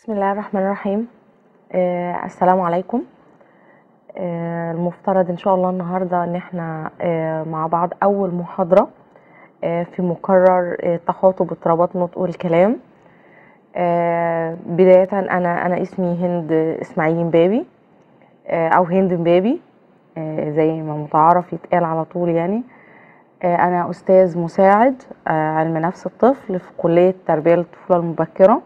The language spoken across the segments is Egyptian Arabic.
بسم الله الرحمن الرحيم آه السلام عليكم آه المفترض ان شاء الله النهارده ان احنا آه مع بعض اول محاضره آه في مقرر آه تخاطب اضطرابات نطق والكلام آه بدايه انا انا اسمي هند اسماعيل مبابي آه او هند مبابي آه زي ما متعارف يتقال على طول يعني آه انا استاذ مساعد آه علم نفس الطفل في كليه تربيه الطفوله المبكره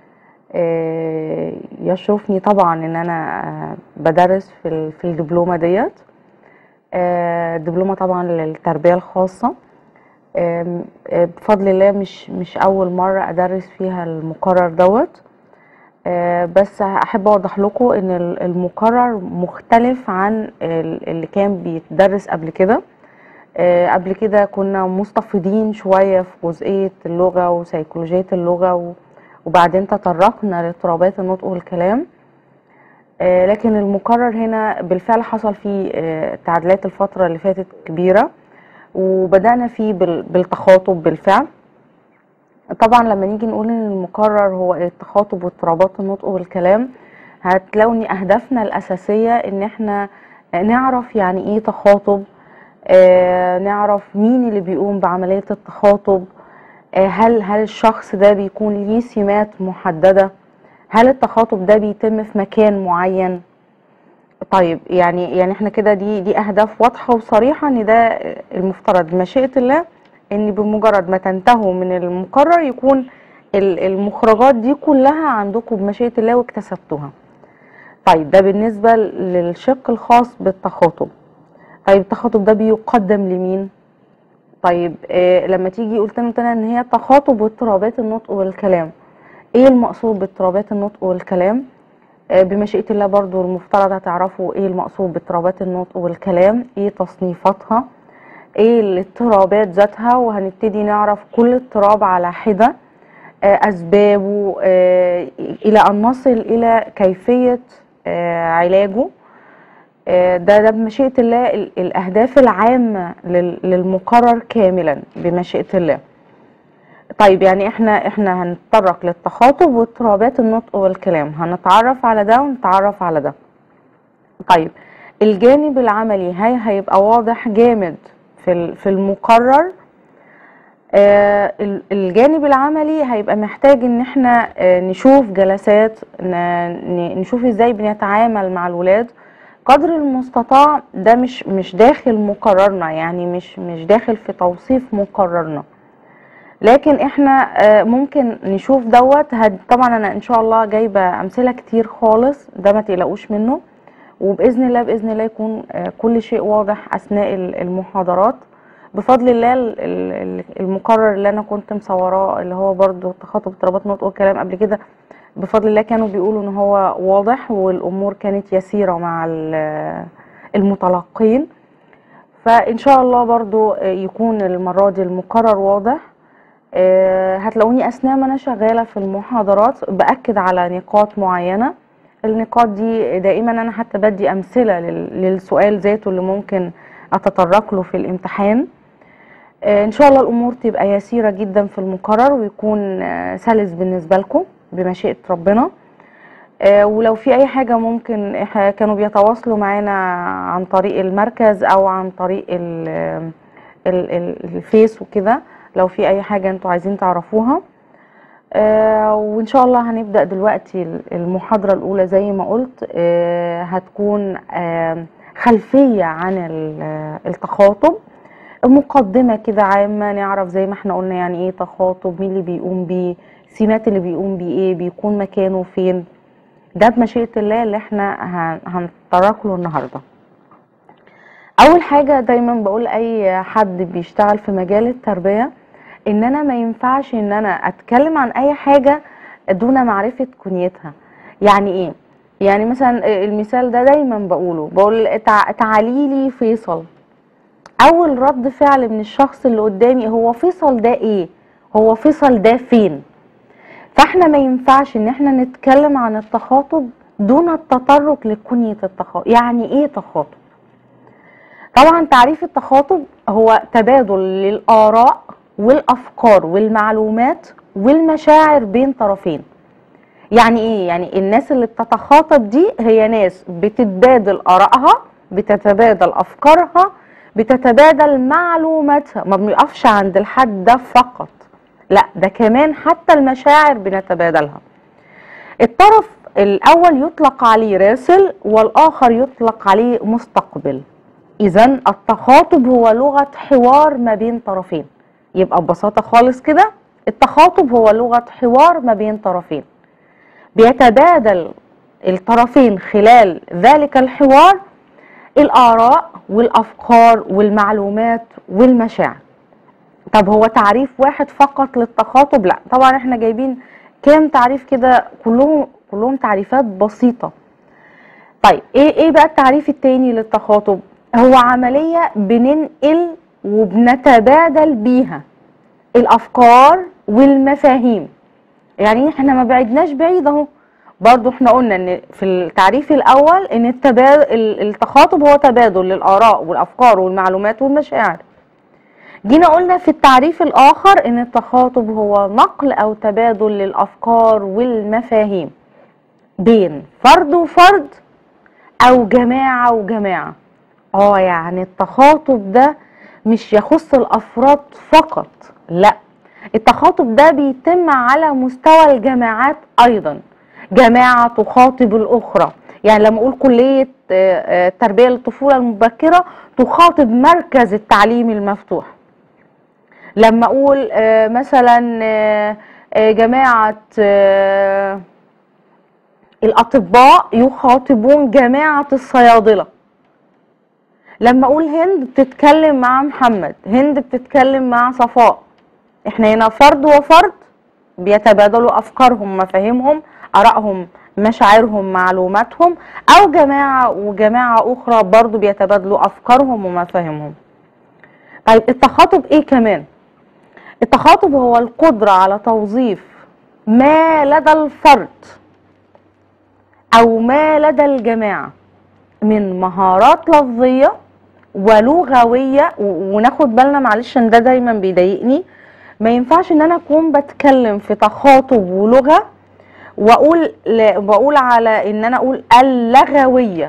آه، يشرفني طبعا ان انا آه، بدرس في ال- في الدبلومه ديت آه، دبلومه طبعا للتربيه الخاصه آم، آه، بفضل الله مش مش اول مره ادرس فيها المقرر دوت آه، بس احب اوضح لكم ان ال- المقرر مختلف عن ال- اللي كان بيتدرس قبل كده آه، قبل كده كنا مستفيضين شويه في جزئيه اللغه وسيكولوجيه اللغه و وبعدين تطرقنا لاضطرابات النطق والكلام آه، لكن المقرر هنا بالفعل حصل فيه آه، تعديلات الفترة اللي فاتت كبيرة وبدأنا فيه بال- بالتخاطب بالفعل طبعا لما نيجي نقول ان المقرر هو التخاطب واضطرابات النطق والكلام هتلاقوا ان اهدافنا الاساسية ان احنا نعرف يعني ايه تخاطب آه، نعرف مين اللي بيقوم بعملية التخاطب آه، هل هل الشخص ده بيكون ليه سمات محددة هل التخاطب ده بيتم في مكان معين طيب يعني يعني احنا كده دي دي اهداف واضحة وصريحة ان ده المفترض بمشيئة الله ان بمجرد ما تنتهوا من المقرر يكون ال- المخرجات دي كلها عندكم بمشيئة الله واكتسبتوها طيب ده بالنسبة للشق الخاص بالتخاطب طيب التخاطب ده بيقدم لمين طيب آه لما تيجي قلت لنا ان هي تخاطب واضطرابات النطق والكلام ايه المقصود باضطرابات النطق والكلام آه بمشيئة الله برضو المفترض هتعرفوا ايه المقصود باضطرابات النطق والكلام ايه تصنيفاتها ايه الاضطرابات ذاتها وهنبتدي نعرف كل اضطراب على حدة آه اسبابه آه الى ان نصل الى كيفية آه علاجه آه، ده ده بمشيئة الله ال- الأهداف العامة لل- للمقرر كاملا بمشيئة الله طيب يعني احنا احنا هنتطرق للتخاطب واضطرابات النطق والكلام هنتعرف على ده ونتعرف على ده طيب الجانب العملي هي هيبقى واضح جامد في ال- في المقرر آه، ال- الجانب العملي هيبقى محتاج ان احنا آه، نشوف جلسات ن- ن- نشوف ازاي بنتعامل مع الولاد قدر المستطاع ده مش مش داخل مقررنا يعني مش مش داخل في توصيف مقررنا لكن احنا آه، ممكن نشوف دوت هد- طبعا انا ان شاء الله جايبه امثله كتير خالص ده ما تقلقوش منه وباذن الله باذن الله يكون آه، كل شيء واضح اثناء ال- المحاضرات بفضل الله ال- ال- المقرر اللي انا كنت مصوراه اللي هو برضو تخاطب اضطرابات نطق والكلام قبل كده بفضل الله كانوا بيقولوا ان هو واضح والامور كانت يسيره مع ال- المتلقين فان شاء الله برضو يكون المره دي المقرر واضح آه، هتلاقوني اثناء ما انا شغاله في المحاضرات باكد على نقاط معينه النقاط دي دائما انا حتى بدي امثله لل- للسؤال ذاته اللي ممكن اتطرق له في الامتحان آه، ان شاء الله الامور تبقى يسيره جدا في المقرر ويكون آه، سلس بالنسبه لكم بمشيئه ربنا آه، ولو في اي حاجه ممكن إح- كانوا بيتواصلوا معانا عن طريق المركز او عن طريق ال ال ال الفيس وكده لو في اي حاجه انتوا عايزين تعرفوها آه، وان شاء الله هنبدا دلوقتي المحاضره الاولى زي ما قلت آه، هتكون آه، خلفيه عن ال- التخاطب مقدمة كده عامة نعرف زي ما احنا قلنا يعني ايه تخاطب مين اللي بيقوم بيه سمات اللي بيقوم بيه ايه بيكون مكانه فين ده بمشيئة الله اللي احنا هن- هنتطرق له النهاردة اول حاجة دايما بقول اي حد بيشتغل في مجال التربية ان انا ما ينفعش ان انا اتكلم عن اي حاجة دون معرفة كنيتها يعني ايه يعني مثلا المثال ده دايما بقوله بقول تع- تعالي لي فيصل اول رد فعل من الشخص اللي قدامي هو فيصل ده ايه هو فيصل ده فين فاحنا ما ينفعش ان احنا نتكلم عن التخاطب دون التطرق لكنية التخاطب يعني ايه تخاطب طبعا تعريف التخاطب هو تبادل للآراء والأفكار والمعلومات والمشاعر بين طرفين يعني ايه يعني الناس اللي بتتخاطب دي هي ناس بتتبادل ارائها بتتبادل افكارها بتتبادل معلوماتها ما بنقفش عند الحد ده فقط لا ده كمان حتى المشاعر بنتبادلها الطرف الاول يطلق عليه راسل والاخر يطلق عليه مستقبل اذا التخاطب هو لغه حوار ما بين طرفين يبقى ببساطه خالص كده التخاطب هو لغه حوار ما بين طرفين بيتبادل الطرفين خلال ذلك الحوار الآراء والأفكار والمعلومات والمشاعر طب هو تعريف واحد فقط للتخاطب لا طبعا احنا جايبين كام تعريف كده كلهم كلهم تعريفات بسيطة طيب ايه ايه بقى التعريف التاني للتخاطب هو عملية بننقل وبنتبادل بيها الافكار والمفاهيم يعني احنا ما بعدناش بعيد اهو برضو احنا قلنا ان في التعريف الاول ان التبادل التخاطب هو تبادل للاراء والافكار والمعلومات والمشاعر جينا قلنا في التعريف الاخر ان التخاطب هو نقل او تبادل للافكار والمفاهيم بين فرد وفرد او جماعه وجماعه اه يعني التخاطب ده مش يخص الافراد فقط لا التخاطب ده بيتم على مستوى الجماعات ايضا جماعه تخاطب الاخرى يعني لما اقول كليه آه، آه، تربيه للطفوله المبكره تخاطب مركز التعليم المفتوح لما اقول آه، مثلا آه، آه، جماعه آه، الاطباء يخاطبون جماعه الصيادله لما اقول هند بتتكلم مع محمد هند بتتكلم مع صفاء احنا هنا فرد وفرد بيتبادلوا افكارهم مفاهيمهم ارائهم مشاعرهم معلوماتهم او جماعه وجماعه اخرى برضو بيتبادلوا افكارهم ومفاهيمهم طيب التخاطب ايه كمان التخاطب هو القدره على توظيف ما لدى الفرد او ما لدى الجماعه من مهارات لفظيه ولغويه و- وناخد بالنا معلش ان ده دايما بيضايقني ما ينفعش ان انا اكون بتكلم في تخاطب ولغه واقول ل- بقول على ان انا اقول اللغويه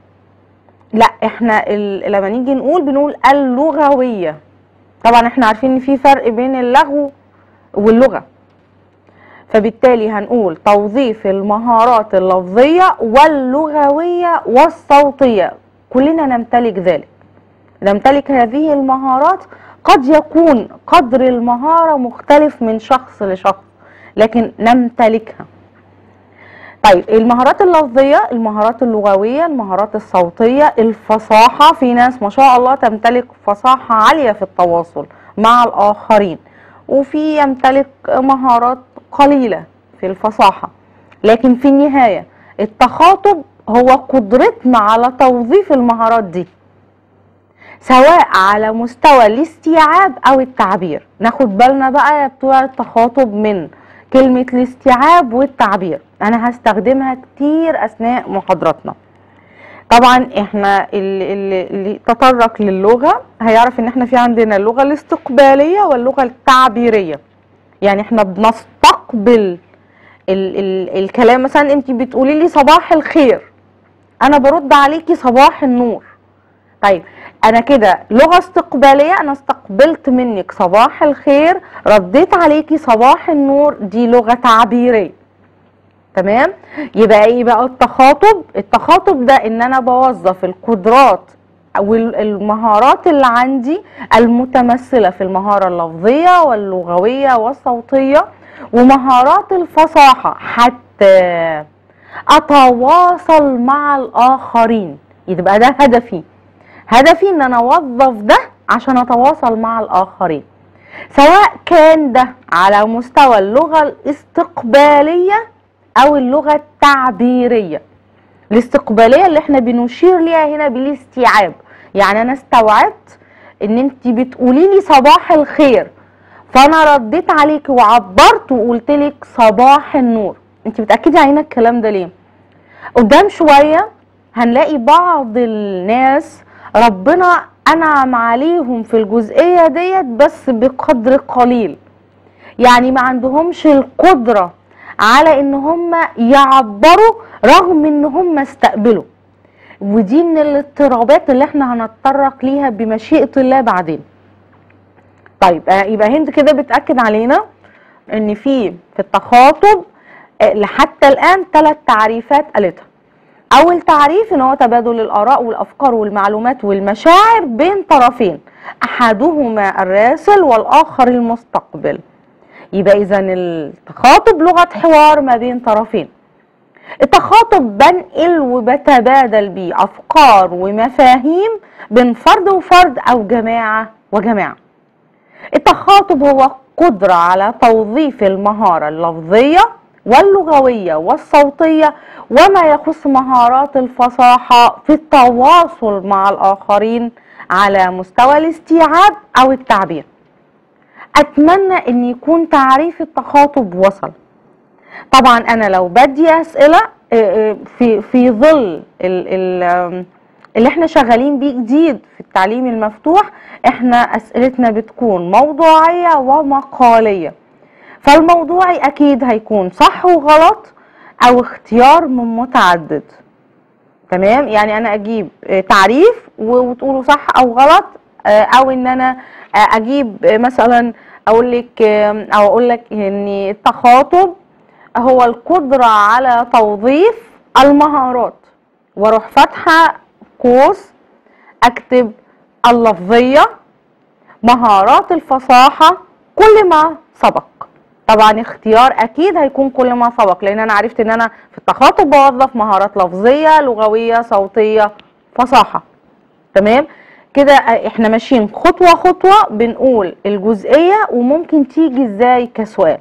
لا احنا ال- لما نيجي نقول بنقول اللغويه طبعا احنا عارفين ان في فرق بين اللغو واللغه فبالتالي هنقول توظيف المهارات اللفظيه واللغويه والصوتيه كلنا نمتلك ذلك نمتلك هذه المهارات قد يكون قدر المهاره مختلف من شخص لشخص لكن نمتلكها طيب المهارات اللفظيه المهارات اللغويه المهارات الصوتيه الفصاحه في ناس ما شاء الله تمتلك فصاحه عاليه في التواصل مع الاخرين وفي يمتلك مهارات قليله في الفصاحه لكن في النهايه التخاطب هو قدرتنا على توظيف المهارات دي سواء على مستوى الاستيعاب او التعبير ناخد بالنا بقى يا بتوع التخاطب من كلمة الاستيعاب والتعبير انا هستخدمها كتير اثناء محاضراتنا طبعا احنا اللي, اللي, اللي تطرق للغة هيعرف ان احنا في عندنا اللغة الاستقبالية واللغة التعبيرية يعني احنا بنستقبل ال ال الكلام مثلا انت بتقولي لي صباح الخير انا برد عليكي صباح النور طيب انا كده لغه استقباليه انا استقبلت منك صباح الخير رديت عليكي صباح النور دي لغه تعبيريه تمام يبقى ايه بقى التخاطب التخاطب ده ان انا بوظف القدرات او ال- المهارات اللي عندي المتمثله في المهاره اللفظيه واللغويه والصوتيه ومهارات الفصاحه حتى اتواصل مع الاخرين يبقى ده هدفي هدفي ان انا اوظف ده عشان اتواصل مع الاخرين سواء كان ده على مستوى اللغه الاستقباليه او اللغه التعبيريه الاستقباليه اللي احنا بنشير ليها هنا بالاستيعاب يعني انا استوعبت ان انت بتقولي لي صباح الخير فانا رديت عليك وعبرت وقلت لك صباح النور انت بتاكدي علينا الكلام ده ليه قدام شويه هنلاقي بعض الناس ربنا انعم عليهم في الجزئيه ديت بس بقدر قليل يعني ما عندهمش القدره على ان هم يعبروا رغم ان هم استقبلوا ودي من الاضطرابات اللي احنا هنتطرق ليها بمشيئة الله بعدين طيب آه، يبقى هند كده بتأكد علينا ان في في التخاطب آه، لحتى الان ثلاث تعريفات قالتها اول تعريف ان هو تبادل الاراء والافكار والمعلومات والمشاعر بين طرفين احدهما الراسل والاخر المستقبل يبقى اذا التخاطب لغه حوار ما بين طرفين التخاطب بنقل وبتبادل بيه افكار ومفاهيم بين فرد وفرد او جماعه وجماعه التخاطب هو قدره على توظيف المهاره اللفظيه واللغويه والصوتيه وما يخص مهارات الفصاحه في التواصل مع الاخرين على مستوى الاستيعاب او التعبير اتمنى ان يكون تعريف التخاطب وصل طبعا انا لو بدي اسئله آه، آه، في في ظل ال- ال- آم، اللي احنا شغالين بيه جديد في التعليم المفتوح احنا اسئلتنا بتكون موضوعيه ومقاليه فالموضوعي اكيد هيكون صح وغلط او اختيار من متعدد تمام يعني انا اجيب آه، تعريف و- وتقولوا صح او غلط آه، او ان انا آه، اجيب آه، مثلا اقول لك آه، او اقول لك ان التخاطب هو القدرة على توظيف المهارات واروح فاتحة قوس اكتب اللفظية مهارات الفصاحة كل ما سبق طبعا اختيار اكيد هيكون كل ما سبق لان انا عرفت ان انا في التخاطب بوظف مهارات لفظية لغوية صوتية فصاحة تمام كده احنا ماشيين خطوة خطوة بنقول الجزئية وممكن تيجي ازاي كسؤال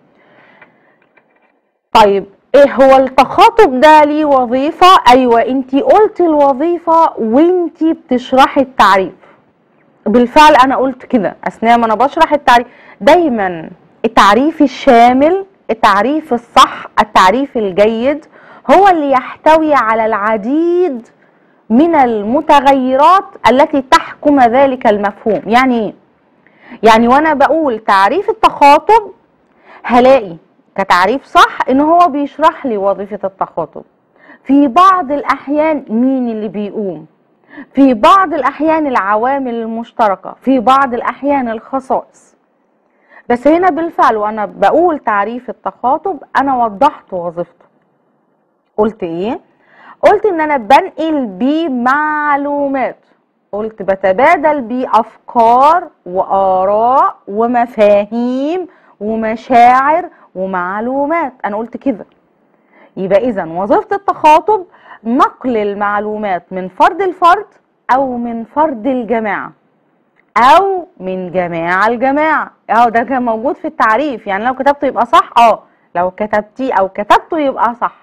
طيب ايه هو التخاطب ده ليه وظيفة ايوه انتي قلتي الوظيفة وانتي بتشرحي التعريف بالفعل انا قلت كده اثناء ما انا بشرح التعريف دايما التعريف الشامل التعريف الصح التعريف الجيد هو اللي يحتوي على العديد من المتغيرات التي تحكم ذلك المفهوم يعني ايه يعني وانا بقول تعريف التخاطب هلاقي كتعريف صح ان هو بيشرح لي وظيفة التخاطب في بعض الاحيان مين اللي بيقوم في بعض الاحيان العوامل المشتركة في بعض الاحيان الخصائص بس هنا بالفعل وانا بقول تعريف التخاطب انا وضحت وظيفته قلت ايه قلت ان انا بنقل بيه معلومات قلت بتبادل بيه افكار واراء ومفاهيم ومشاعر ومعلومات انا قلت كده يبقى اذا وظيفه التخاطب نقل المعلومات من فرد لفرد او من فرد الجماعه او من جماعه الجماعه اه ده كان موجود في التعريف يعني لو كتبته يبقى صح اه لو كتبتيه او كتبته يبقى صح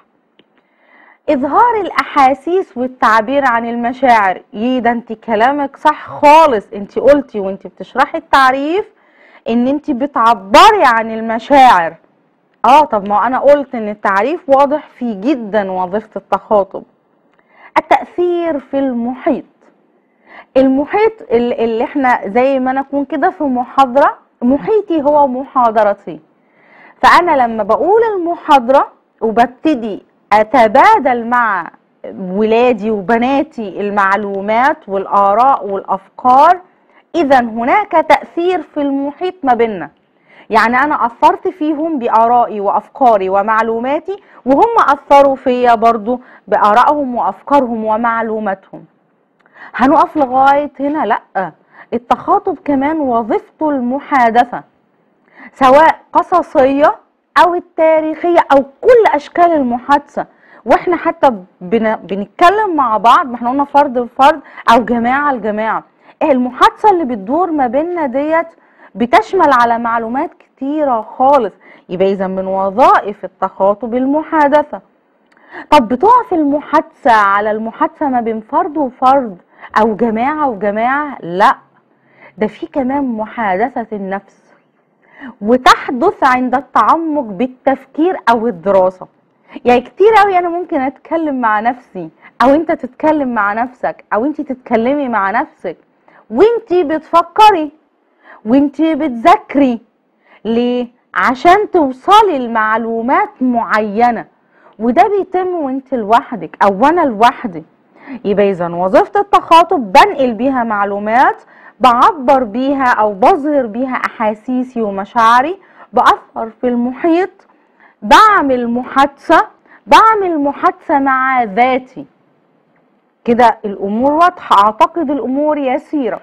اظهار الاحاسيس والتعبير عن المشاعر ايه ده انت كلامك صح خالص انت قلتي وانت بتشرحي التعريف ان انت بتعبري عن المشاعر اه طب ما انا قلت ان التعريف واضح فيه جدا وظيفة التخاطب التأثير في المحيط المحيط ال- اللي احنا زي ما انا اكون كده في محاضرة محيطي هو محاضرتي فانا لما بقول المحاضرة وببتدي اتبادل مع ولادي وبناتي المعلومات والاراء والافكار اذا هناك تاثير في المحيط ما بيننا يعني انا اثرت فيهم بارائي وافكاري ومعلوماتي وهم اثروا فيا برضو بارائهم وافكارهم ومعلوماتهم هنقف لغايه هنا لا التخاطب كمان وظيفته المحادثه سواء قصصيه او التاريخيه او كل اشكال المحادثه واحنا حتى بن... بنتكلم مع بعض ما احنا قلنا فرد لفرد او جماعه لجماعه المحادثه اللي بتدور ما بيننا ديت بتشمل على معلومات كتيره خالص يبقى اذا من وظائف التخاطب المحادثه طب بتقف المحادثه على المحادثه ما بين فرد وفرد او جماعه وجماعه لا ده في كمان محادثه النفس وتحدث عند التعمق بالتفكير او الدراسه يعني كتير قوي انا ممكن اتكلم مع نفسي او انت تتكلم مع نفسك او انت تتكلمي مع نفسك وانت بتفكري وانت بتذاكري ليه عشان توصلي لمعلومات معينة وده بيتم وانت لوحدك او انا لوحدي يبقى اذا وظيفة التخاطب بنقل بيها معلومات بعبر بيها او بظهر بيها احاسيسي ومشاعري باثر في المحيط بعمل محادثة بعمل محادثة مع ذاتي كده الامور واضحة اعتقد الامور يسيرة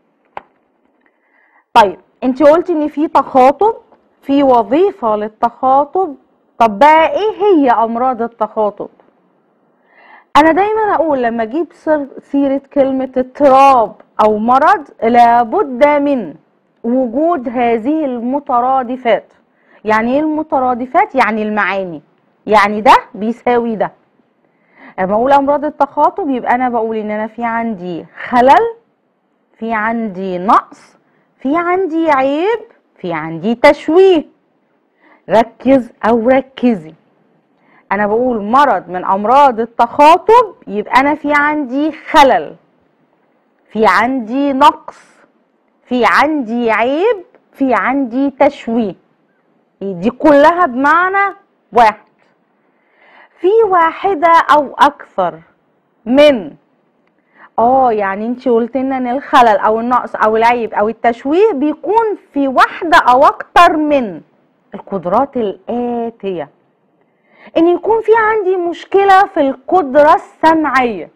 طيب انت قلتي ان في تخاطب في وظيفة للتخاطب طب بقى ايه هي امراض التخاطب انا دايما اقول لما اجيب سر- سيرة كلمة اضطراب او مرض لابد من وجود هذه المترادفات يعني ايه المترادفات يعني المعاني يعني ده بيساوي ده لما اقول امراض التخاطب يبقى انا بقول ان انا في عندي خلل في عندي نقص في عندي عيب في عندي تشويه ركز او ركزي انا بقول مرض من امراض التخاطب يبقى انا في عندي خلل في عندي نقص في عندي عيب في عندي تشويه دي كلها بمعنى واحد في واحدة او اكثر من اه يعني انت قلت لنا ان الخلل او النقص او العيب او التشويه بيكون في واحدة او اكتر من القدرات الآتية ان يكون في عندي مشكلة في القدرة السمعية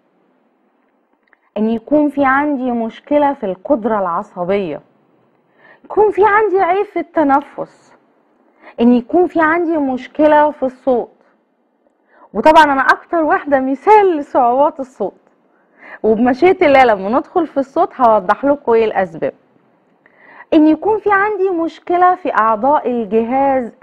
ان يكون في عندي مشكلة في القدرة العصبية يكون في عندي عيب في التنفس ان يكون في عندي مشكلة في الصوت وطبعا انا اكتر واحدة مثال لصعوبات الصوت وبمشيئة الله لما ندخل في الصوت هوضح لكم ايه الاسباب ان يكون في عندي مشكلة في اعضاء الجهاز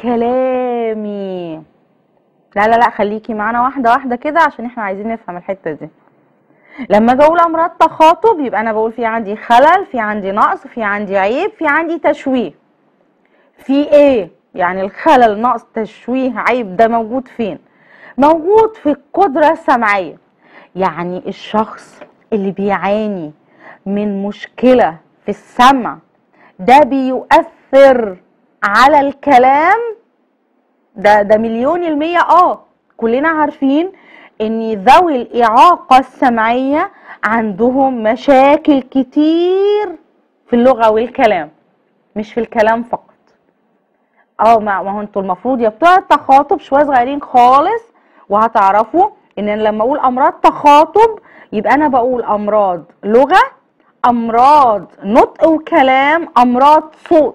الكلامي لا لا لا خليكي معانا واحدة واحدة كده عشان احنا عايزين نفهم الحتة دي لما اجي اقول امراض تخاطب يبقى انا بقول في عندي خلل في عندي نقص في عندي عيب في عندي تشويه في ايه يعني الخلل نقص تشويه عيب ده موجود فين موجود في القدرة السمعية يعني الشخص اللي بيعاني من مشكلة في السمع ده بيؤثر على الكلام ده ده مليون المية اه كلنا عارفين ان ذوي الاعاقة السمعية عندهم مشاكل كتير في اللغة والكلام مش في الكلام فقط اه ما ما هو انتوا المفروض يا بتوع التخاطب شويه صغيرين خالص وهتعرفوا ان أنا لما اقول امراض تخاطب يبقى انا بقول امراض لغه امراض نطق وكلام امراض صوت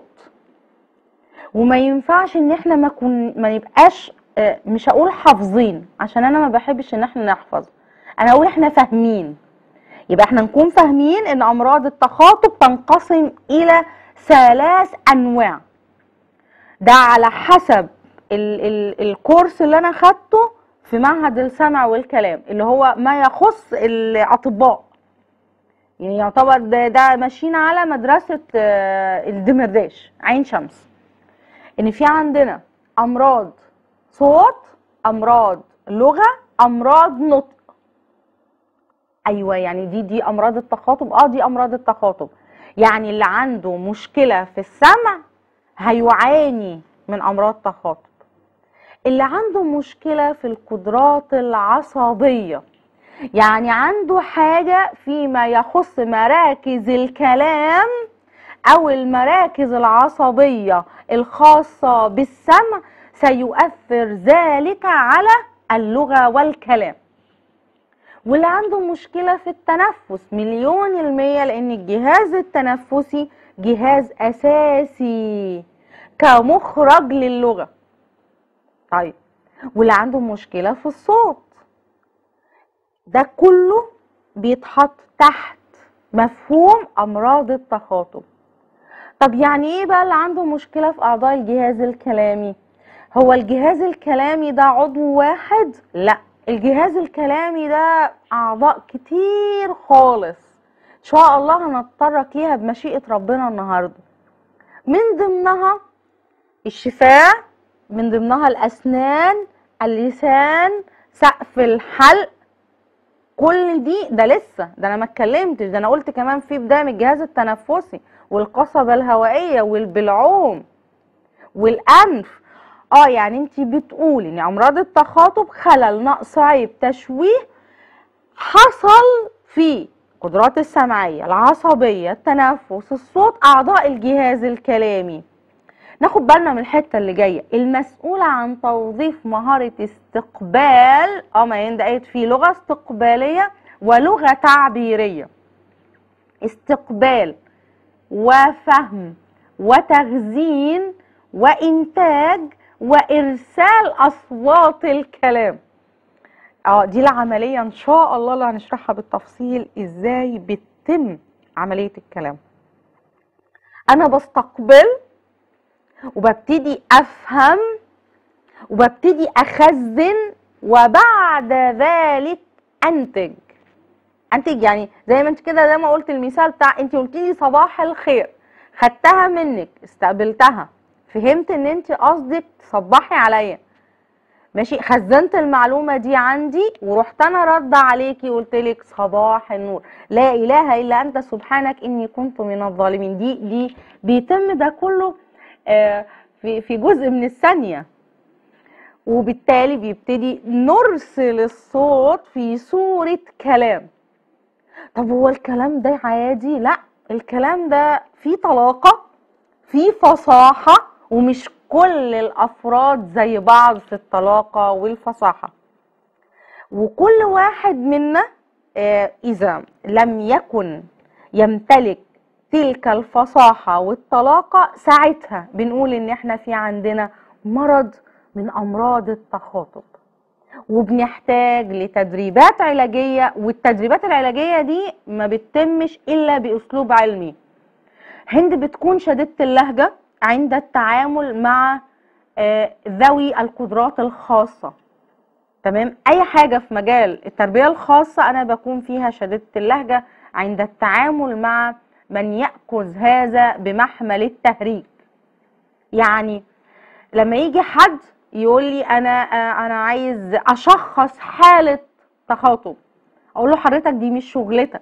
وما ينفعش ان احنا ما كن ما نبقاش آه، مش هقول حافظين عشان انا ما بحبش ان احنا نحفظ انا اقول احنا فاهمين يبقى احنا نكون فاهمين ان امراض التخاطب تنقسم الى ثلاث انواع ده على حسب ال ال الكورس اللي انا خدته في معهد السمع والكلام اللي هو ما يخص الاطباء يعني يعتبر ده, ده ماشيين على مدرسة آه، الدمرداش عين شمس ان في عندنا امراض صوت امراض لغة امراض نطق ايوه يعني دي دي امراض التخاطب اه دي امراض التخاطب يعني اللي عنده مشكلة في السمع هيعاني من امراض تخاطب اللي عنده مشكلة في القدرات العصبية يعني عنده حاجة فيما يخص مراكز الكلام أو المراكز العصبية الخاصة بالسمع سيؤثر ذلك على اللغة والكلام واللي عنده مشكلة في التنفس مليون المية لأن الجهاز التنفسي جهاز أساسي كمخرج للغة طيب واللي عنده مشكلة في الصوت ده كله بيتحط تحت مفهوم أمراض التخاطب طب يعني ايه بقى اللي عنده مشكلة في أعضاء الجهاز الكلامي هو الجهاز الكلامي ده عضو واحد لا الجهاز الكلامي ده أعضاء كتير خالص إن شاء الله هنتطرق ليها بمشيئة ربنا النهاردة من ضمنها الشفاه من ضمنها الأسنان اللسان سقف الحلق كل دي ده لسه ده انا ما اتكلمتش ده انا قلت كمان في بدايه من الجهاز التنفسي والقصبه الهوائيه والبلعوم والانف اه يعني انت بتقولي ان امراض التخاطب خلل نقص عيب تشويه حصل في القدرات السمعيه العصبيه التنفس الصوت اعضاء الجهاز الكلامي ناخد بالنا من الحته اللي جايه المسؤوله عن توظيف مهاره استقبال اه ما هي قالت في لغه استقباليه ولغه تعبيريه استقبال وفهم وتخزين وانتاج وارسال اصوات الكلام اه دي العمليه ان شاء الله اللي هنشرحها بالتفصيل ازاي بتتم عمليه الكلام انا بستقبل وببتدي افهم وببتدي اخزن وبعد ذلك انتج انتج يعني زي ما انت كده زي ما قلت المثال بتاع انت قلت لي صباح الخير خدتها منك استقبلتها فهمت ان انت قصدك تصبحي عليا ماشي خزنت المعلومه دي عندي ورحت انا رد عليكي وقلت لك صباح النور لا اله الا انت سبحانك اني كنت من الظالمين دي دي بيتم ده كله آه في في جزء من الثانيه وبالتالي بيبتدي نرسل الصوت في صوره كلام طب هو الكلام ده عادي لا الكلام ده فيه طلاقه فيه فصاحه ومش كل الافراد زي بعض في الطلاقه والفصاحه وكل واحد منا آه، اذا لم يكن يمتلك تلك الفصاحه والطلاقه ساعتها بنقول ان احنا في عندنا مرض من امراض التخاطب وبنحتاج لتدريبات علاجيه والتدريبات العلاجيه دي ما بتتمش الا باسلوب علمي هند بتكون شديده اللهجه عند التعامل مع آه، ذوي القدرات الخاصه تمام اي حاجه في مجال التربيه الخاصه انا بكون فيها شديده اللهجه عند التعامل مع من ياخذ هذا بمحمل التهريج يعني لما يجي حد يقول لي انا آه، انا عايز اشخص حاله تخاطب اقول له حضرتك دي مش شغلتك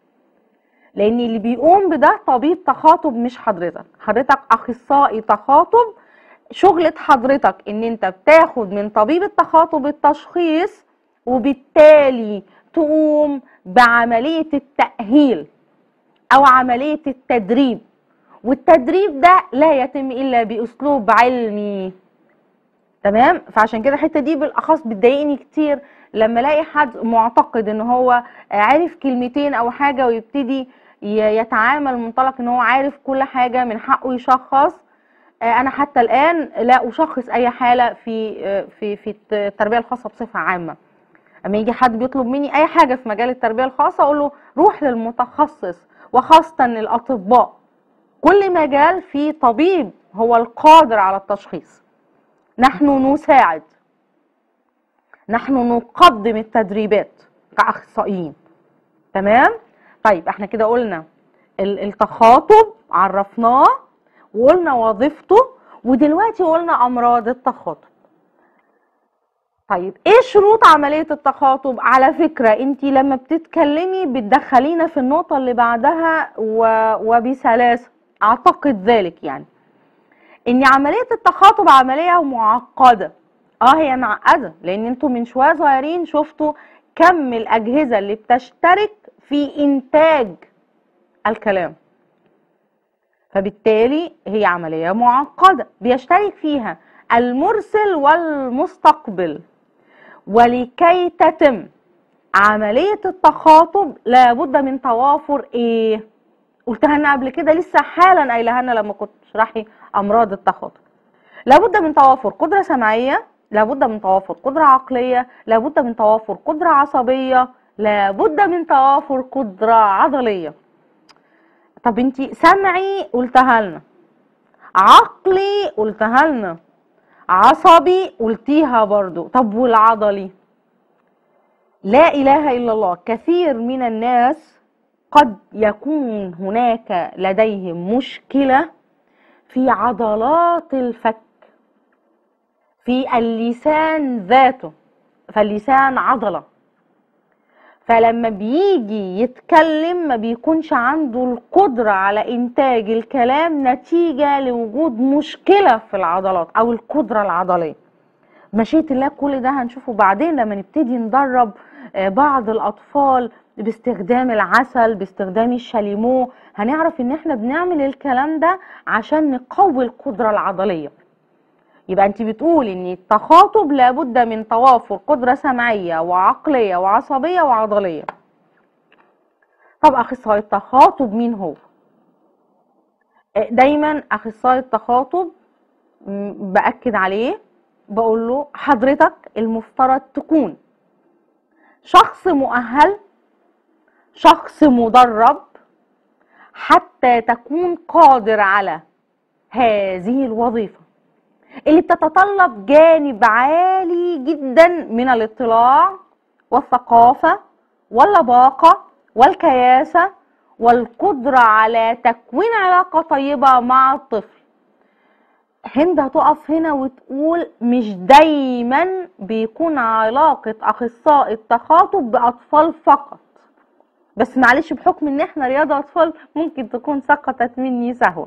لان اللي بيقوم بده طبيب تخاطب مش حضرتك حضرتك اخصائي تخاطب شغلة حضرتك ان انت بتاخد من طبيب التخاطب التشخيص وبالتالي تقوم بعملية التأهيل او عملية التدريب والتدريب ده لا يتم الا باسلوب علمي تمام فعشان كده الحته دي بالاخص بتضايقني كتير لما الاقي حد معتقد ان هو عارف كلمتين او حاجه ويبتدي ي- يتعامل منطلق ان هو عارف كل حاجه من حقه يشخص آه، انا حتى الان لا اشخص اي حاله في آه، في في التربيه الخاصه بصفه عامه اما يجي حد بيطلب مني اي حاجه في مجال التربيه الخاصه اقول له روح للمتخصص وخاصه الاطباء كل مجال فيه طبيب هو القادر على التشخيص نحن نساعد نحن نقدم التدريبات كاخصائيين تمام طيب احنا كده قلنا ال- التخاطب عرفناه وقلنا وظيفته ودلوقتي قلنا امراض التخاطب طيب ايه شروط عملية التخاطب على فكرة انت لما بتتكلمي بتدخلينا في النقطة اللي بعدها و... وبسلاسة اعتقد ذلك يعني ان عملية التخاطب عملية معقدة اه هي معقدة لان انتوا من شوية صغيرين شفتوا كم الاجهزة اللي بتشترك في انتاج الكلام فبالتالي هي عملية معقدة بيشترك فيها المرسل والمستقبل ولكي تتم عملية التخاطب لابد من توافر ايه قلتها لنا قبل كده لسه حالا قايلها لنا لما كنت تشرحي امراض التخاطب لابد من توافر قدرة سمعية لابد من توافر قدرة عقلية لابد من توافر قدرة عصبية لابد من توافر قدرة عضلية طب انتي سمعي قلتها لنا عقلي قلتها لنا عصبي قلتيها برضو طب والعضلي لا اله الا الله كثير من الناس قد يكون هناك لديهم مشكله في عضلات الفك في اللسان ذاته فاللسان عضله فلما بيجي يتكلم ما بيكونش عنده القدرة على إنتاج الكلام نتيجة لوجود مشكلة في العضلات أو القدرة العضلية مشيئة الله كل ده هنشوفه بعدين لما نبتدي ندرب آه، بعض الأطفال باستخدام العسل باستخدام الشاليمو هنعرف ان احنا بنعمل الكلام ده عشان نقوي القدرة العضلية يبقى انت بتقول ان التخاطب لابد من توافر قدرة سمعية وعقلية وعصبية وعضلية طب اخصائي التخاطب مين هو آه، دايما اخصائي التخاطب م، باكد عليه بقول له حضرتك المفترض تكون شخص مؤهل شخص مدرب حتى تكون قادر على هذه الوظيفة اللي بتتطلب جانب عالي جدا من الاطلاع والثقافة واللباقة والكياسة والقدرة على تكوين علاقة طيبة مع الطفل هند هتقف هنا وتقول مش دايما بيكون علاقة أخصائي التخاطب بأطفال فقط بس معلش بحكم ان احنا رياضة أطفال ممكن تكون سقطت مني سهوا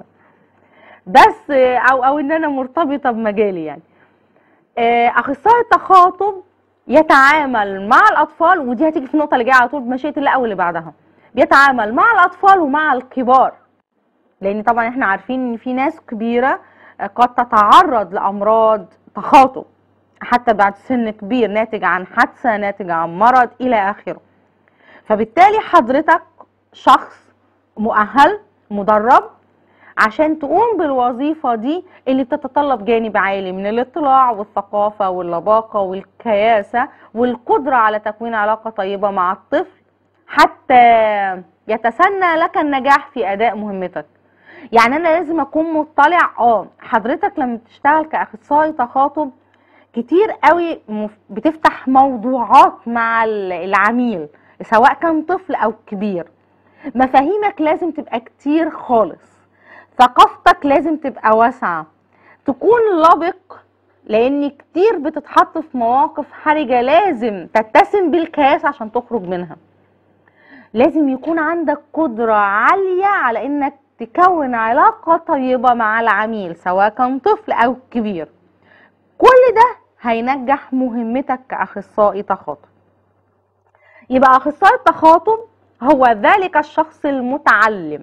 بس او او ان انا مرتبطة بمجالي يعني آه، أخصائي التخاطب يتعامل مع الأطفال ودي هتيجي في النقطة اللي جاية على طول بمشيئة الله أو اللي بعدها بيتعامل مع الأطفال ومع الكبار لأن طبعا احنا عارفين إن في ناس كبيرة قد تتعرض لأمراض تخاطب حتى بعد سن كبير ناتج عن حادثة ناتج عن مرض إلى آخره فبالتالي حضرتك شخص مؤهل مدرب عشان تقوم بالوظيفة دي اللي بتتطلب جانب عالي من الاطلاع والثقافة واللباقة والكياسة والقدرة على تكوين علاقة طيبة مع الطفل حتى يتسنى لك النجاح في أداء مهمتك يعني أنا لازم أكون مطلع اه حضرتك لما بتشتغل كأخصائي تخاطب كتير قوي مف- بتفتح موضوعات مع ال- العميل سواء كان طفل أو كبير مفاهيمك لازم تبقى كتير خالص ثقافتك لازم تبقى واسعة تكون لبق لان كتير بتتحط في مواقف حرجة لازم تتسم بالكياس عشان تخرج منها لازم يكون عندك قدرة عالية على انك تكون علاقة طيبة مع العميل سواء كان طفل او كبير كل ده هينجح مهمتك كأخصائي تخاطب يبقى أخصائي التخاطب هو ذلك الشخص المتعلم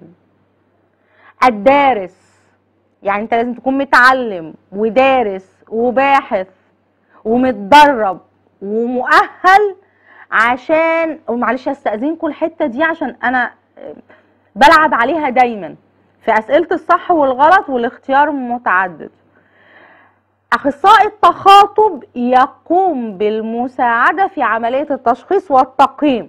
الدارس يعني انت لازم تكون متعلم ودارس وباحث ومتدرب ومؤهل عشان ومعلش استاذنكم الحته دي عشان انا بلعب عليها دايما في اسئله الصح والغلط والاختيار متعدد اخصائي التخاطب يقوم بالمساعده في عمليه التشخيص والتقييم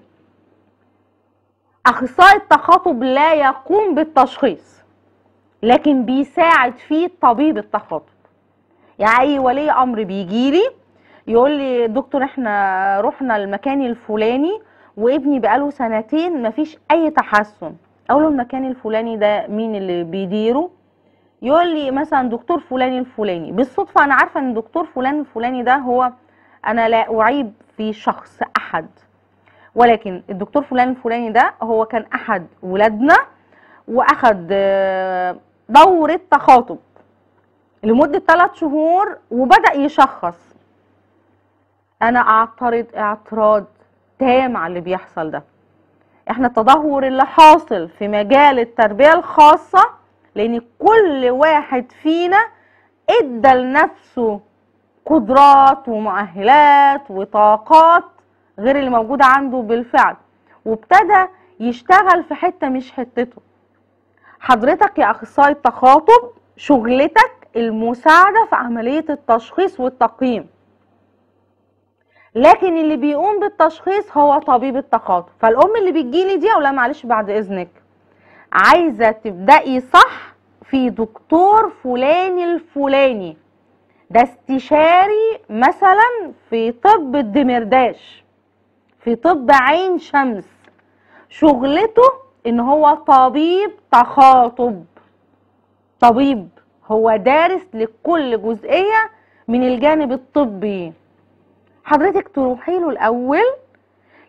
اخصائي التخاطب لا يقوم بالتشخيص لكن بيساعد فيه طبيب التخاطب يعني اي ولي امر بيجي لي يقول لي دكتور احنا رحنا المكان الفلاني وابني بقاله سنتين مفيش اي تحسن اقول له المكان الفلاني ده مين اللي بيديره يقول لي مثلا دكتور فلان الفلاني بالصدفه انا عارفه ان دكتور فلان الفلاني ده هو انا لا اعيب في شخص احد ولكن الدكتور فلان الفلاني ده هو كان احد ولادنا واخد آه، دورة تخاطب لمدة ثلاث شهور وبدأ يشخص انا اعترض اعتراض تام على اللي بيحصل ده احنا التدهور اللي حاصل في مجال التربية الخاصة لان كل واحد فينا ادى لنفسه قدرات ومؤهلات وطاقات غير اللي موجودة عنده بالفعل وابتدى يشتغل في حتة مش حتته حضرتك يا اخصائي التخاطب شغلتك المساعدة في عملية التشخيص والتقييم لكن اللي بيقوم بالتشخيص هو طبيب التخاطب فالام اللي بتجيلي دي اقول لها معلش بعد اذنك عايزه تبداي صح في دكتور فلاني الفلاني ده استشاري مثلا في طب الدمرداش في طب عين شمس شغلته ان هو طبيب تخاطب طبيب هو دارس لكل جزئيه من الجانب الطبي حضرتك تروحي له الاول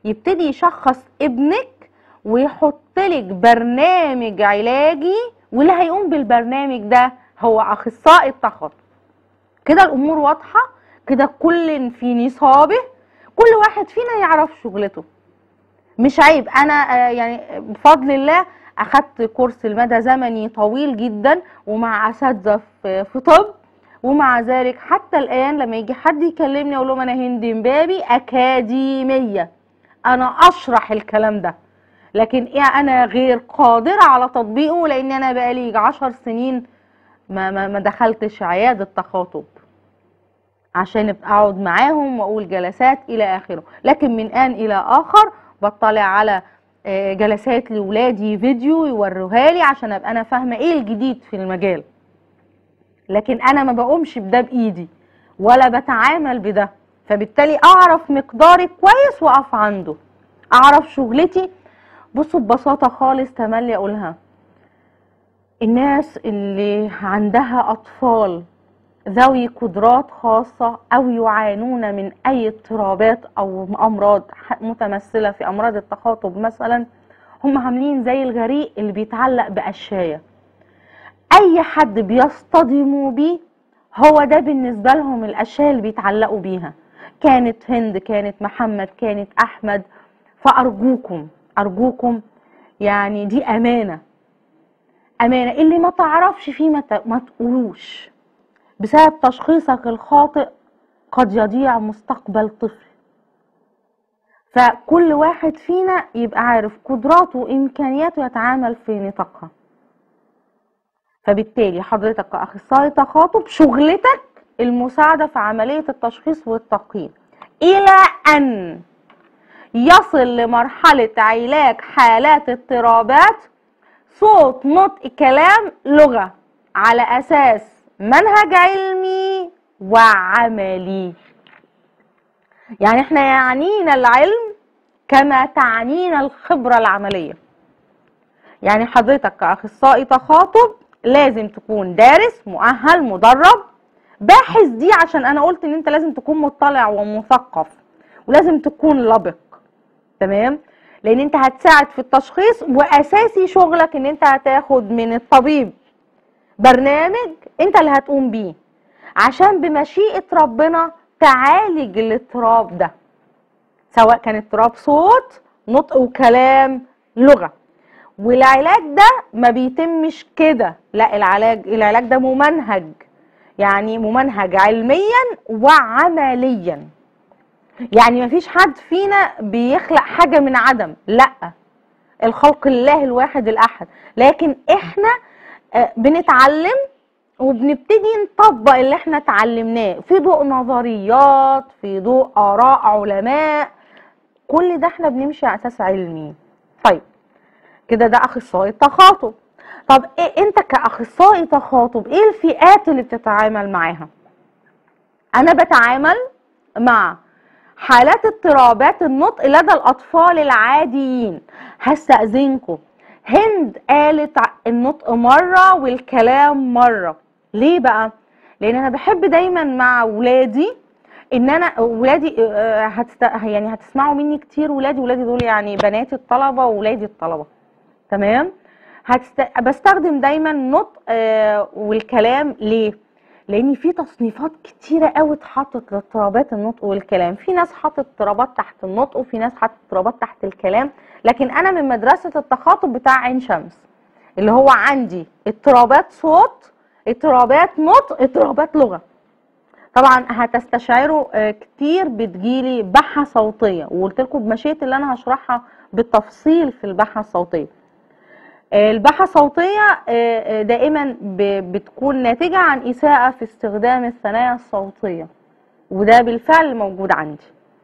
يبتدي يشخص ابنك ويحط لك برنامج علاجي واللي هيقوم بالبرنامج ده هو اخصائي التخاطب كده الامور واضحه كده كل في نصابه كل واحد فينا يعرف شغلته مش عيب انا آه، يعني بفضل الله اخدت كورس لمدى زمني طويل جدا ومع اساتذه في في طب ومع ذلك حتى الان لما يجي حد يكلمني اقول لهم انا هند مبابي اكاديميه انا اشرح الكلام ده لكن إيه انا غير قادره على تطبيقه لان انا بقالي يجي عشر سنين ما ما ما دخلتش عياده تخاطب عشان ابقى اقعد معاهم واقول جلسات الى اخره لكن من ان الى اخر بطلع على آه، جلسات لاولادي فيديو يوروها لي عشان ابقى انا فاهمه ايه الجديد في المجال لكن انا ما بقومش بده بايدي ولا بتعامل بده فبالتالي اعرف مقداري كويس واقف عنده اعرف شغلتي بصوا ببساطه خالص تملي اقولها الناس اللي عندها اطفال ذوي قدرات خاصة أو يعانون من أي اضطرابات أو أمراض ح- متمثلة في أمراض التخاطب مثلا هم عاملين زي الغريق اللي بيتعلق بقشاية أي حد بيصطدموا بيه هو ده بالنسبة لهم الأشياء اللي بيتعلقوا بيها كانت هند كانت محمد كانت أحمد فأرجوكم أرجوكم يعني دي أمانة أمانة اللي ما تعرفش فيه ما ت- ما تقولوش بسبب تشخيصك الخاطئ قد يضيع مستقبل طفل فكل واحد فينا يبقى عارف قدراته وامكانياته يتعامل في نطاقها فبالتالي حضرتك كاخصائي تخاطب شغلتك المساعده في عمليه التشخيص والتقييم الى ان يصل لمرحله علاج حالات اضطرابات صوت نطق كلام لغه على اساس منهج علمي وعملي يعني احنا يعنينا العلم كما تعنينا الخبرة العملية يعني حضرتك كأخصائي تخاطب لازم تكون دارس مؤهل مدرب باحث دي عشان انا قلت ان انت لازم تكون مطلع ومثقف ولازم تكون لبق تمام لان انت هتساعد في التشخيص واساسي شغلك ان انت هتاخد من الطبيب برنامج انت اللي هتقوم بيه عشان بمشيئة ربنا تعالج الاضطراب ده سواء كان اضطراب صوت نطق وكلام لغة والعلاج ده ما بيتمش كده لا العلاج العلاج ده ممنهج يعني ممنهج علميا وعمليا يعني مفيش حد فينا بيخلق حاجة من عدم لا الخلق الله الواحد الأحد لكن احنا آه، بنتعلم وبنبتدي نطبق اللي احنا اتعلمناه في ضوء نظريات في ضوء آراء علماء كل ده احنا بنمشي على أساس علمي طيب كده ده أخصائي التخاطب طب إيه انت كأخصائي تخاطب ايه الفئات اللي بتتعامل معاها انا بتعامل مع حالات اضطرابات النطق لدى الاطفال العاديين هستأذنكم هند قالت ع- النطق مرة والكلام مرة ليه بقى لان انا بحب دايما مع ولادي ان انا ولادي آه، هتست... يعني هتسمعوا مني كتير ولادي ولادي دول يعني بناتي الطلبة وولادي الطلبة تمام هتست... بستخدم دايما نطق آه، والكلام ليه لان في تصنيفات كتيره قوي اتحطت لاضطرابات النطق والكلام في ناس حاطط اضطرابات تحت النطق وفي ناس حاطط اضطرابات تحت الكلام لكن انا من مدرسه التخاطب بتاع عين شمس اللي هو عندي اضطرابات صوت اضطرابات نطق اضطرابات لغه طبعا هتستشعروا آه، كتير بتجيلي بحه صوتيه وقلت لكم بمشيئه اللي انا هشرحها بالتفصيل في البحه الصوتيه آه، البحة الصوتية آه، آه، دائما ب- بتكون ناتجة عن إساءة في استخدام الثنايا الصوتية وده بالفعل موجود عندي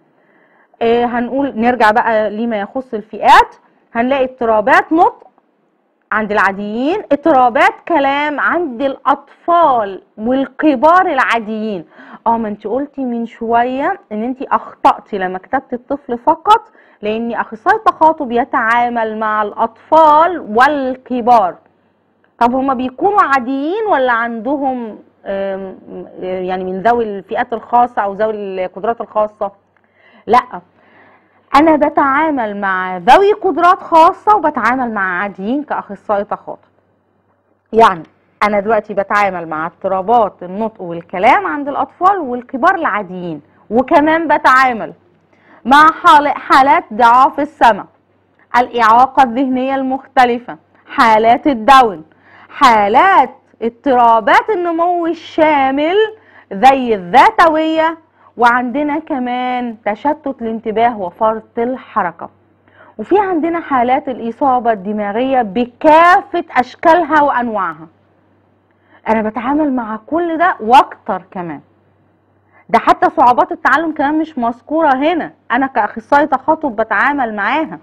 آه، هنقول نرجع بقى لما يخص الفئات هنلاقي اضطرابات نطق عند العاديين اضطرابات كلام عند الأطفال والكبار العاديين اه ما انت قلتي من شوية ان انت اخطأتي لما كتبت الطفل فقط لان اخصائي التخاطب يتعامل مع الاطفال والكبار طب هما بيكونوا عاديين ولا عندهم آم، يعني من ذوي الفئات الخاصة او ذوي القدرات الخاصة لا انا بتعامل مع ذوي قدرات خاصه وبتعامل مع عاديين كاخصائي تخاطب يعني انا دلوقتي بتعامل مع اضطرابات النطق والكلام عند الاطفال والكبار العاديين وكمان بتعامل مع حال- حالات ضعاف السمع الاعاقه الذهنيه المختلفه حالات الداون حالات اضطرابات النمو الشامل زي الذاتويه وعندنا كمان تشتت الانتباه وفرط الحركه وفي عندنا حالات الإصابة الدماغية بكافة أشكالها وأنواعها أنا بتعامل مع كل ده وأكتر كمان ده حتى صعوبات التعلم كمان مش مذكورة هنا أنا كأخصائي تخاطب بتعامل معاها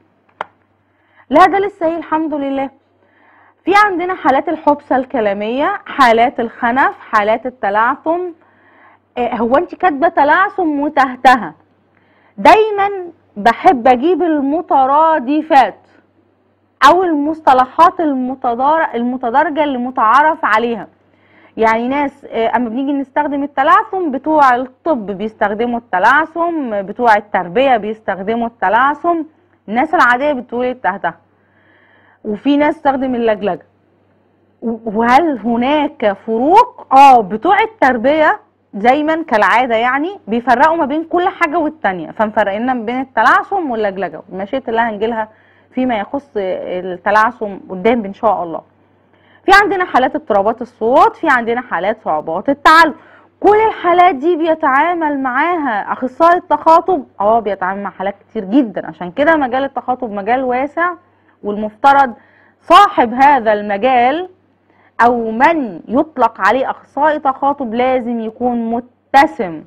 لا ده لسه هي الحمد لله في عندنا حالات الحبسة الكلامية حالات الخنف حالات التلعثم آه، هو انت كاتبة تلعثم وتهتها دايما بحب اجيب المترادفات او المصطلحات المتدار المتدرجه اللي متعارف عليها يعني ناس آه، اما بنيجي نستخدم التلعثم بتوع الطب بيستخدموا التلعثم بتوع التربيه بيستخدموا التلعثم الناس العاديه بتقول التهته وفي ناس تستخدم اللجلجه و- وهل هناك فروق اه بتوع التربيه دايما كالعاده يعني بيفرقوا ما بين كل حاجه والتانيه فمفرقين ما بين التلعثم واللجلجه مشيئه الله هنجيلها فيما يخص التلعثم قدام ان شاء الله في عندنا حالات اضطرابات الصوت في عندنا حالات صعوبات التعلم كل الحالات دي بيتعامل معاها اخصائي التخاطب اه بيتعامل مع حالات كتير جدا عشان كده مجال التخاطب مجال واسع والمفترض صاحب هذا المجال او من يطلق عليه اخصائي تخاطب لازم يكون متسم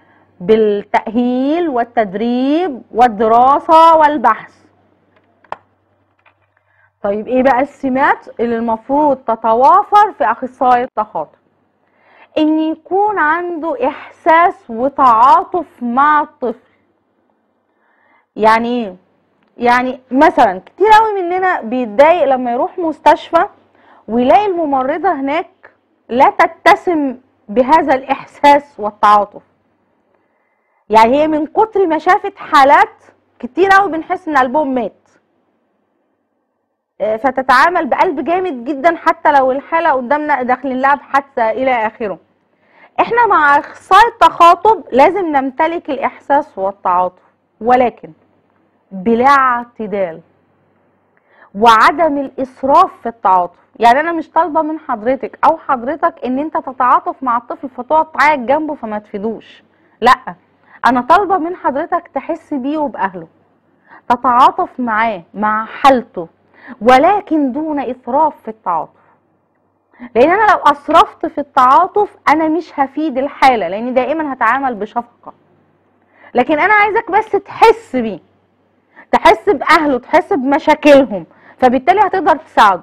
بالتأهيل والتدريب والدراسة والبحث طيب ايه بقى السمات اللي المفروض تتوافر في اخصائي التخاطب ان يكون عنده احساس وتعاطف مع الطفل يعني ايه يعني مثلا كتير قوي مننا بيتضايق لما يروح مستشفى ويلاقي الممرضة هناك لا تتسم بهذا الإحساس والتعاطف يعني هي من كتر ما شافت حالات كتير قوي بنحس إن قلبهم مات آه، فتتعامل بقلب جامد جدا حتى لو الحالة قدامنا داخلين لها بحادثة إلى آخره احنا مع اخصائي التخاطب لازم نمتلك الإحساس والتعاطف ولكن بلا اعتدال وعدم الاسراف في التعاطف يعني انا مش طالبه من حضرتك او حضرتك ان انت تتعاطف مع الطفل فتقعد تعيط جنبه فما تفيدوش لا انا طالبه من حضرتك تحس بيه وباهله تتعاطف معاه مع حالته ولكن دون اسراف في التعاطف لان انا لو اسرفت في التعاطف انا مش هفيد الحاله لان دائما هتعامل بشفقه لكن انا عايزك بس تحس بيه تحس باهله تحس بمشاكلهم فبالتالي هتقدر تساعده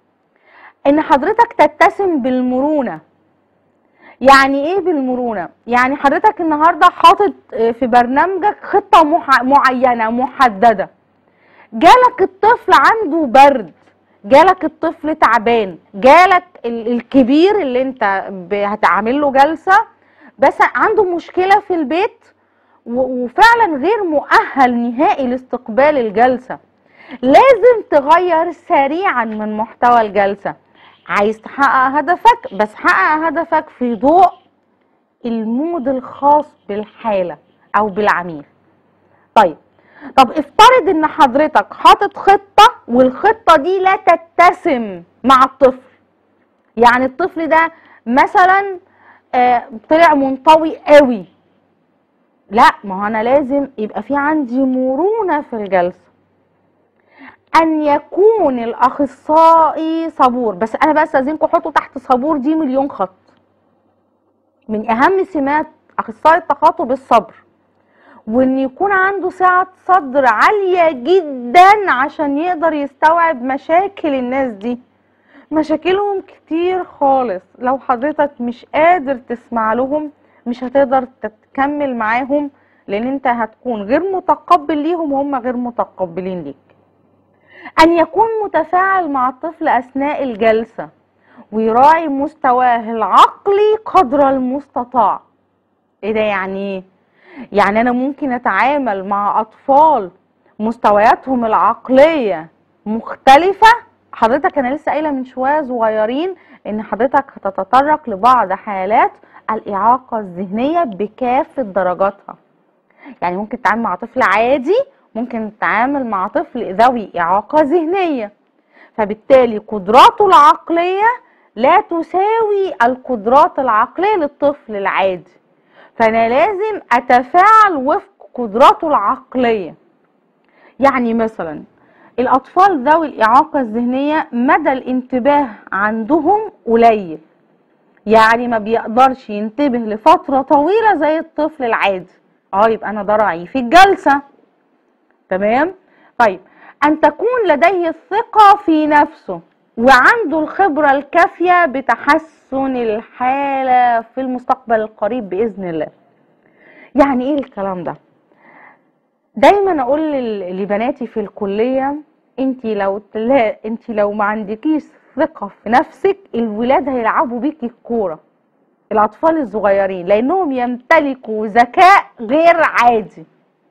ان حضرتك تتسم بالمرونه يعني ايه بالمرونه يعني حضرتك النهارده حاطط في برنامجك خطه مح- معينه محدده جالك الطفل عنده برد جالك الطفل تعبان جالك ال- الكبير اللي انت ب- هتعمل له جلسه بس عنده مشكله في البيت و- وفعلا غير مؤهل نهائي لاستقبال الجلسه لازم تغير سريعا من محتوى الجلسه عايز تحقق هدفك بس حقق هدفك في ضوء المود الخاص بالحاله او بالعميل طيب طب افترض ان حضرتك حاطط خطه والخطه دي لا تتسم مع الطفل يعني الطفل ده مثلا آه، طلع منطوي قوي لا ما هو انا لازم يبقى في عندي مرونه في الجلسه ان يكون الاخصائي صبور بس انا بقى استاذنكم حطوا تحت صبور دي مليون خط من اهم سمات اخصائي التخاطب الصبر وان يكون عنده سعه صدر عاليه جدا عشان يقدر يستوعب مشاكل الناس دي مشاكلهم كتير خالص لو حضرتك مش قادر تسمع لهم مش هتقدر تكمل معاهم لان انت هتكون غير متقبل ليهم وهم غير متقبلين ليك ان يكون متفاعل مع الطفل اثناء الجلسه ويراعي مستواه العقلي قدر المستطاع ايه ده يعني ايه يعني انا ممكن اتعامل مع اطفال مستوياتهم العقليه مختلفه حضرتك انا لسه قايله من شويه صغيرين ان حضرتك هتتطرق لبعض حالات الاعاقه الذهنيه بكافه درجاتها يعني ممكن تتعامل مع طفل عادي ممكن تتعامل مع طفل ذوي اعاقه ذهنيه فبالتالي قدراته العقليه لا تساوي القدرات العقليه للطفل العادي فانا لازم اتفاعل وفق قدراته العقليه يعني مثلا الاطفال ذوي الاعاقه الذهنيه مدى الانتباه عندهم قليل يعني ما بيقدرش ينتبه لفتره طويله زي الطفل العادي اه يبقى انا ده راعي في الجلسه تمام طيب ان تكون لديه الثقه في نفسه وعنده الخبره الكافيه بتحسن الحاله في المستقبل القريب باذن الله يعني ايه الكلام ده دايما اقول لل- لبناتي في الكليه انت لو تلا... انت لو ما عندكيش ثقه في نفسك الولاد هيلعبوا بيكي الكوره الاطفال الصغيرين لانهم يمتلكوا ذكاء غير عادي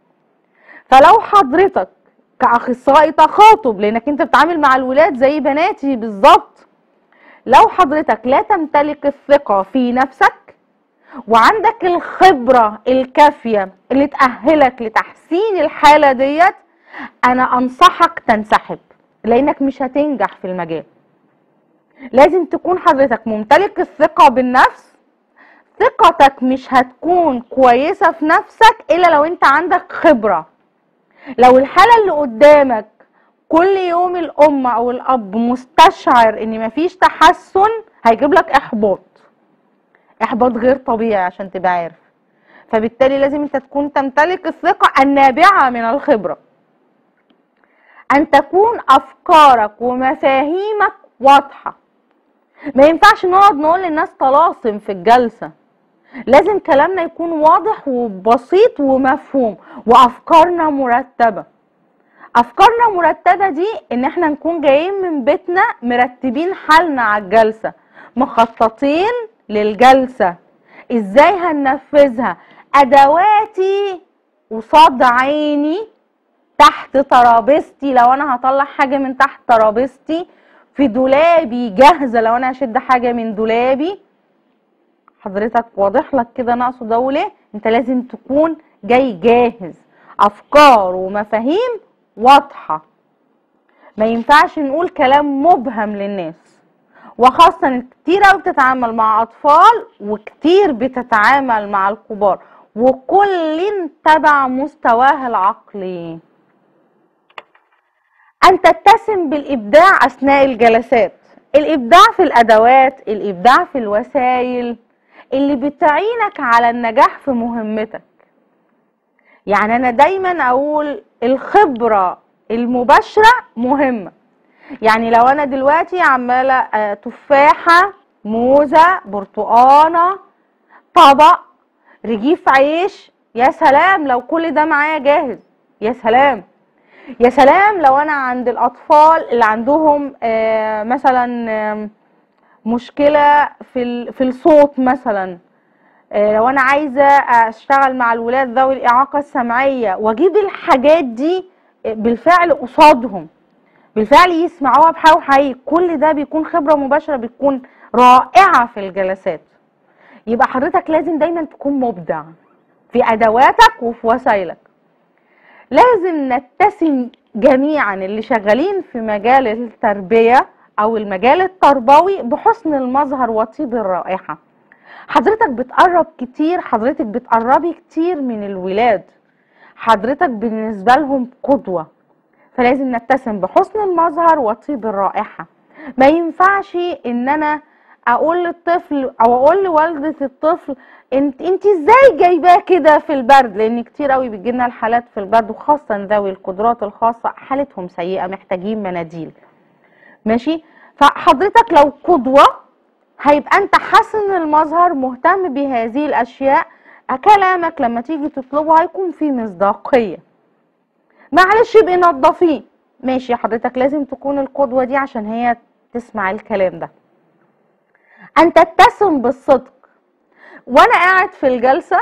فلو حضرتك كاخصائي تخاطب لانك انت بتتعامل مع الولاد زي بناتي بالظبط لو حضرتك لا تمتلك الثقه في نفسك وعندك الخبرة الكافية اللي تأهلك لتحسين الحالة ديت أنا أنصحك تنسحب لأنك مش هتنجح في المجال لازم تكون حضرتك ممتلك الثقة بالنفس ثقتك مش هتكون كويسة في نفسك إلا لو أنت عندك خبرة لو الحالة اللي قدامك كل يوم الأم أو الأب مستشعر إن مفيش تحسن هيجيب لك إحباط احباط غير طبيعي عشان تبقى عارف فبالتالي لازم انت تكون تمتلك الثقة النابعة من الخبرة ان تكون افكارك ومفاهيمك واضحة ما ينفعش نقعد نقول للناس طلاسم في الجلسة لازم كلامنا يكون واضح وبسيط ومفهوم وافكارنا مرتبة افكارنا مرتبة دي ان احنا نكون جايين من بيتنا مرتبين حالنا على الجلسة مخططين للجلسة ازاي هننفذها ادواتي قصاد عيني تحت ترابيزتي لو انا هطلع حاجة من تحت ترابيزتي في دولابي جاهزة لو انا هشد حاجة من دولابي حضرتك واضح لك كده انا اقصد اقول ايه انت لازم تكون جاي جاهز افكار ومفاهيم واضحة ما ينفعش نقول كلام مبهم للناس وخاصة إن كتير قوي بتتعامل مع أطفال وكتير بتتعامل مع الكبار وكل تبع مستواه العقلي أن تتسم بالإبداع أثناء الجلسات الإبداع في الأدوات الإبداع في الوسائل اللي بتعينك على النجاح في مهمتك يعني أنا دايما أقول الخبرة المباشرة مهمة يعني لو انا دلوقتي عماله آه، تفاحه موزه برتقانه طبق رغيف عيش يا سلام لو كل ده معايا جاهز يا سلام يا سلام لو انا عند الاطفال اللي عندهم آه، مثلا آم، مشكله في ال- في الصوت مثلا آه، لو انا عايزه اشتغل مع الولاد ذوي الاعاقه السمعيه واجيب الحاجات دي آه، بالفعل قصادهم بالفعل يسمعوها بحاول حقيقي كل ده بيكون خبرة مباشرة بتكون رائعة في الجلسات يبقى حضرتك لازم دايما تكون مبدع في أدواتك وفي وسائلك لازم نتسم جميعا اللي شغالين في مجال التربية أو المجال التربوي بحسن المظهر وطيب الرائحة حضرتك بتقرب كتير حضرتك بتقربي كتير من الولاد حضرتك بالنسبة لهم قدوة فلازم نتسم بحسن المظهر وطيب الرائحة ما ينفعش ان انا اقول للطفل او اقول لوالدة الطفل انت انت ازاي جايباه كده في البرد لان كتير قوي بتجيلنا الحالات في البرد وخاصة ذوي القدرات الخاصة حالتهم سيئة محتاجين مناديل ماشي فحضرتك لو قدوة هيبقى انت حسن المظهر مهتم بهذه الاشياء كلامك لما تيجي تطلبه هيكون فيه مصداقيه معلش يبقى نضفيه ماشي حضرتك لازم تكون القدوة دي عشان هي تسمع الكلام ده أن تتسم بالصدق وأنا قاعد في الجلسة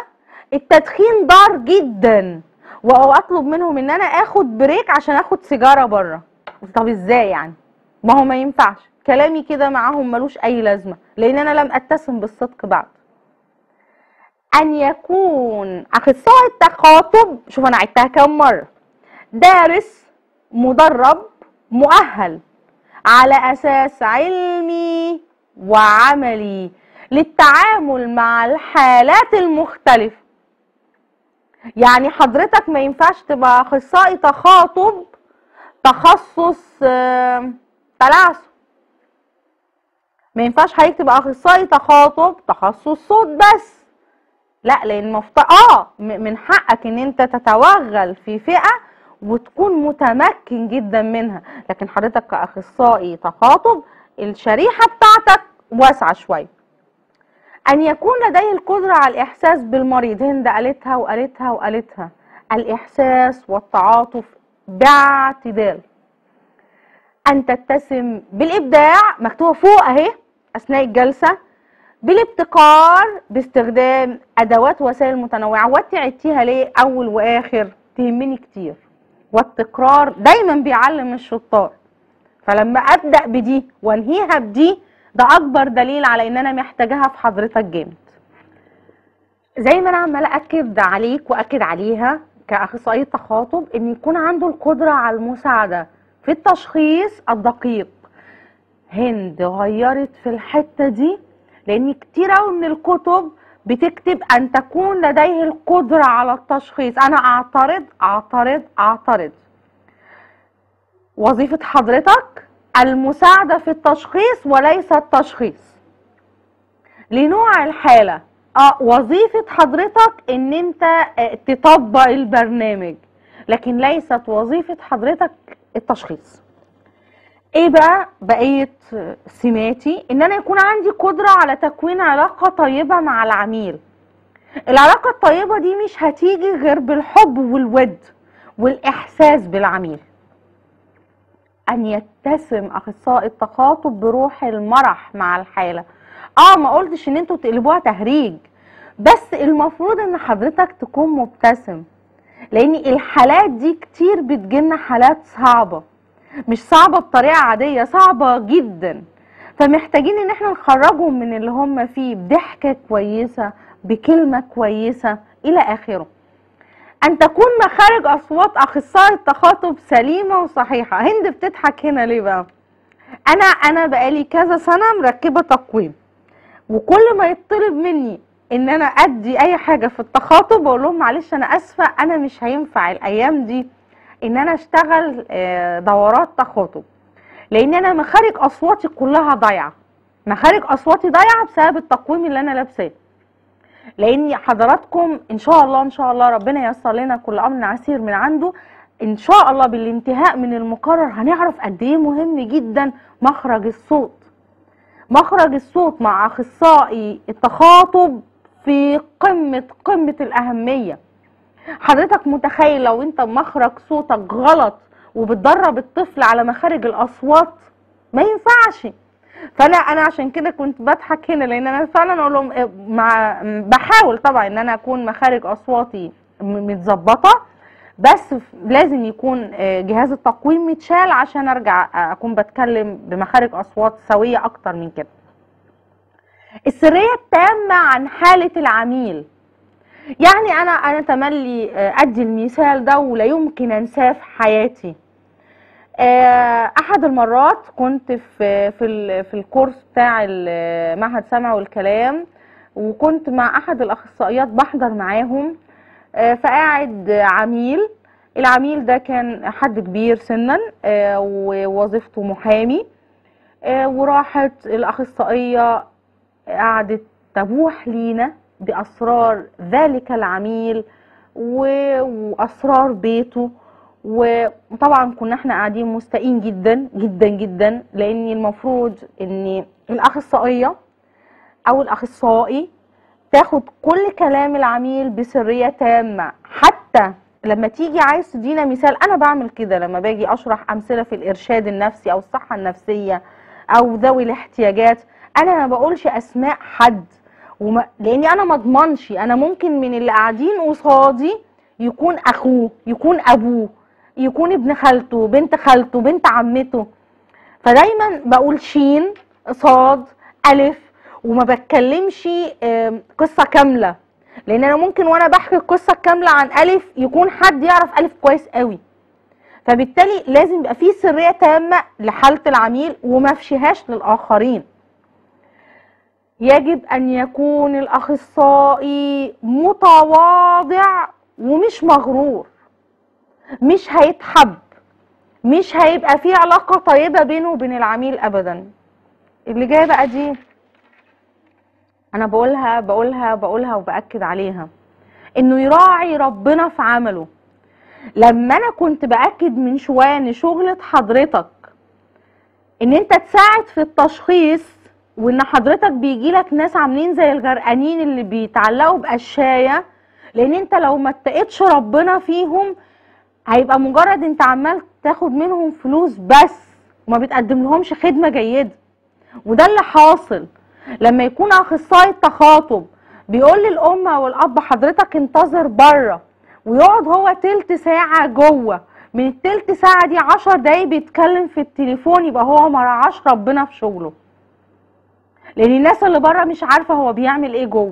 التدخين ضار جدا واطلب منهم ان انا اخد بريك عشان اخد سيجاره بره طب ازاي يعني ما هو ما ينفعش كلامي كده معاهم ملوش اي لازمه لان انا لم اتسم بالصدق بعد ان يكون اخصائي التخاطب شوف انا عدتها كام مره دارس مدرب مؤهل على اساس علمي وعملي للتعامل مع الحالات المختلفه يعني حضرتك ما ينفعش تبقى اخصائي تخاطب تخصص آه، تلعثم ما ينفعش حضرتك تبقى اخصائي تخاطب تخصص صوت بس لا لان مفت... اه م- من حقك ان انت تتوغل في فئه وتكون متمكن جدا منها لكن حضرتك كاخصائي تخاطب الشريحه بتاعتك واسعه شويه ان يكون لديه القدره على الاحساس بالمريض هند قالتها وقالتها وقالتها الاحساس والتعاطف باعتدال ان تتسم بالابداع مكتوبه فوق اهي اثناء الجلسه بالابتكار باستخدام ادوات وسائل متنوعه وانت عدتيها ليه اول واخر تهمني كتير والتكرار دايما بيعلم الشطار فلما ابدا بدي وانهيها بدي ده اكبر دليل على ان انا محتاجاها في حضرتك جامد زي ما انا عماله اكد عليك واكد عليها كاخصائيه تخاطب ان يكون عنده القدره على المساعده في التشخيص الدقيق هند غيرت في الحته دي لان كتير قوي من الكتب بتكتب ان تكون لديه القدره على التشخيص انا اعترض اعترض اعترض وظيفه حضرتك المساعده في التشخيص وليس التشخيص لنوع الحاله اه وظيفه حضرتك ان انت آه، تطبق البرنامج لكن ليست وظيفه حضرتك التشخيص ايه بقى بقيه سماتي ان انا يكون عندي قدره على تكوين علاقه طيبه مع العميل العلاقه الطيبه دي مش هتيجي غير بالحب والود والاحساس بالعميل ان يتسم اخصائي التخاطب بروح المرح مع الحاله اه ما قلتش ان انتوا تقلبوها تهريج بس المفروض ان حضرتك تكون مبتسم لان الحالات دي كتير بتجيلنا حالات صعبه مش صعبه بطريقه عاديه صعبه جدا فمحتاجين ان احنا نخرجهم من اللي هم فيه بضحكه كويسه بكلمه كويسه الى اخره ان تكون مخارج اصوات اخصائي التخاطب سليمه وصحيحه هند بتضحك هنا ليه بقى انا انا بقالي كذا سنه مركبه تقويم وكل ما يطلب مني ان انا ادي اي حاجه في التخاطب اقول لهم معلش انا اسفه انا مش هينفع الايام دي ان انا اشتغل آه، دورات تخاطب لان انا مخارج اصواتي كلها ضايعه مخارج اصواتي ضايعه بسبب التقويم اللي انا لابساه لان حضراتكم ان شاء الله ان شاء الله ربنا ييسر لنا كل امر عسير من عنده ان شاء الله بالانتهاء من المقرر هنعرف قد ايه مهم جدا مخرج الصوت مخرج الصوت مع اخصائي التخاطب في قمه قمه الاهميه حضرتك متخيل لو انت مخرج صوتك غلط وبتدرب الطفل على مخارج الاصوات ما ينفعش فانا انا عشان كده كنت بضحك هنا لان انا فعلا اقول لهم اه، مع بحاول طبعا ان انا اكون مخارج اصواتي م- متظبطه بس ف- لازم يكون اه، جهاز التقويم متشال عشان ارجع اه، اكون بتكلم بمخارج اصوات سويه اكتر من كده السريه التامه عن حاله العميل يعني انا انا تملي اه، ادي المثال ده ولا يمكن انساه في حياتي آه، احد المرات كنت في في ال- في الكورس بتاع ال- معهد سمع والكلام وكنت مع احد الاخصائيات بحضر معاهم آه، فقاعد عميل العميل ده كان حد كبير سنا آه، ووظيفته محامي آه، وراحت الاخصائيه قعدت تبوح لينا باسرار ذلك العميل و- واسرار بيته وطبعا كنا احنا قاعدين مستائين جدا جدا جدا لان المفروض ان الاخصائيه او الاخصائي تاخد كل كلام العميل بسريه تامه حتى لما تيجي عايز تدينا مثال انا بعمل كده لما باجي اشرح امثله في الارشاد النفسي او الصحه النفسيه او ذوي الاحتياجات انا ما بقولش اسماء حد وما لاني انا ما اضمنش انا ممكن من اللي قاعدين قصادي يكون اخوه يكون ابوه يكون ابن خالته بنت خالته بنت عمته فدايما بقول شين صاد الف وما بتكلمش آم، قصه كامله لان انا ممكن وانا بحكي القصه الكامله عن الف يكون حد يعرف الف كويس قوي فبالتالي لازم يبقى في سريه تامه لحاله العميل وما افشيهاش للاخرين يجب ان يكون الاخصائي متواضع ومش مغرور مش هيتحب مش هيبقى في علاقه طيبه بينه وبين العميل ابدا اللي جايه بقى دي انا بقولها بقولها بقولها وباكد عليها انه يراعي ربنا في عمله لما انا كنت باكد من شويه ان شغله حضرتك ان انت تساعد في التشخيص وان حضرتك بيجي لك ناس عاملين زي الغرقانين اللي بيتعلقوا بقشايه لان انت لو ما اتقيتش ربنا فيهم هيبقى مجرد انت عمال تاخد منهم فلوس بس وما بتقدم لهمش خدمه جيده وده اللي حاصل لما يكون اخصائي التخاطب بيقول للام او الاب حضرتك انتظر بره ويقعد هو تلت ساعه جوه من التلت ساعه دي عشر دقايق بيتكلم في التليفون يبقى هو ما رعاش ربنا في شغله لان الناس اللي بره مش عارفه هو بيعمل ايه جوه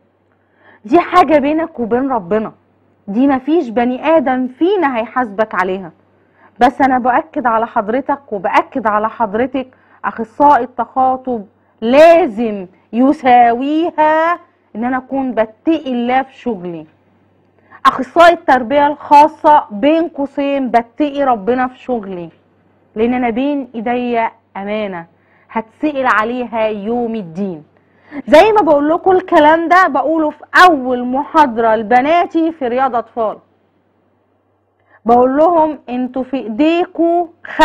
دي حاجه بينك وبين ربنا دي مفيش بني ادم فينا هيحاسبك عليها بس انا باكد على حضرتك وباكد على حضرتك اخصائي التخاطب لازم يساويها ان انا اكون بتقي الله في شغلي اخصائي التربيه الخاصه بين قوسين بتقي ربنا في شغلي لان انا بين ايديا امانه هتسال عليها يوم الدين زي ما بقول لكم الكلام ده بقوله في اول محاضره لبناتي في رياض اطفال بقول لهم انتوا في ايديكوا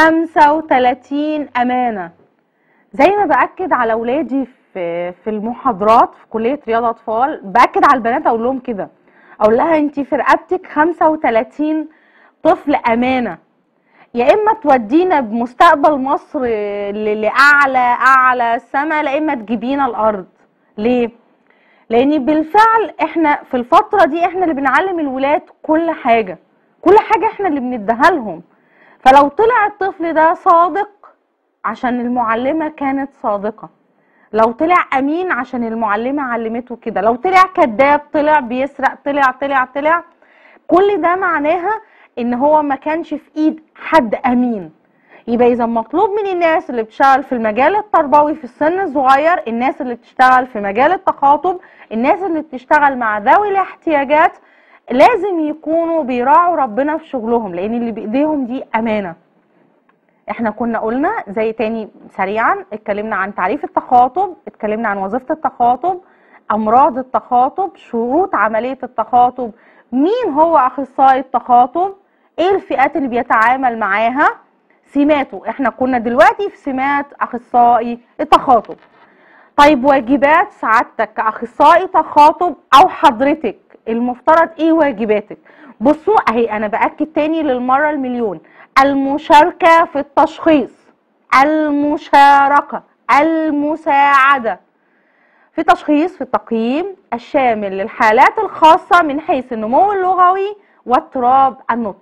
35 امانه زي ما باكد على اولادي في في المحاضرات في كليه رياض اطفال باكد على البنات اقول لهم كده اقول لها انت في رقبتك 35 طفل امانه يا اما تودينا بمستقبل مصر ل- لاعلى اعلى السما لا اما تجيبينا الارض ليه لان بالفعل احنا في الفتره دي احنا اللي بنعلم الولاد كل حاجه كل حاجه احنا اللي بنديها لهم فلو طلع الطفل ده صادق عشان المعلمه كانت صادقه لو طلع امين عشان المعلمه علمته كده لو طلع كذاب طلع بيسرق طلع طلع طلع كل ده معناها ان هو ما كانش في ايد حد امين يبقى اذا مطلوب من الناس اللي بتشتغل في المجال التربوي في السن الصغير الناس اللي بتشتغل في مجال التخاطب الناس اللي بتشتغل مع ذوي الاحتياجات لازم يكونوا بيراعوا ربنا في شغلهم لان اللي بايديهم دي امانه احنا كنا قلنا زي تاني سريعا اتكلمنا عن تعريف التخاطب اتكلمنا عن وظيفة التخاطب امراض التخاطب شروط عملية التخاطب مين هو اخصائي التخاطب ايه الفئات اللي بيتعامل معاها سماته احنا كنا دلوقتي في سمات اخصائي التخاطب طيب واجبات سعادتك كاخصائي تخاطب او حضرتك المفترض ايه واجباتك بصوا اهي انا باكد تاني للمره المليون المشاركه في التشخيص المشاركه المساعده في تشخيص في التقييم الشامل للحالات الخاصه من حيث النمو اللغوي واضطراب النطق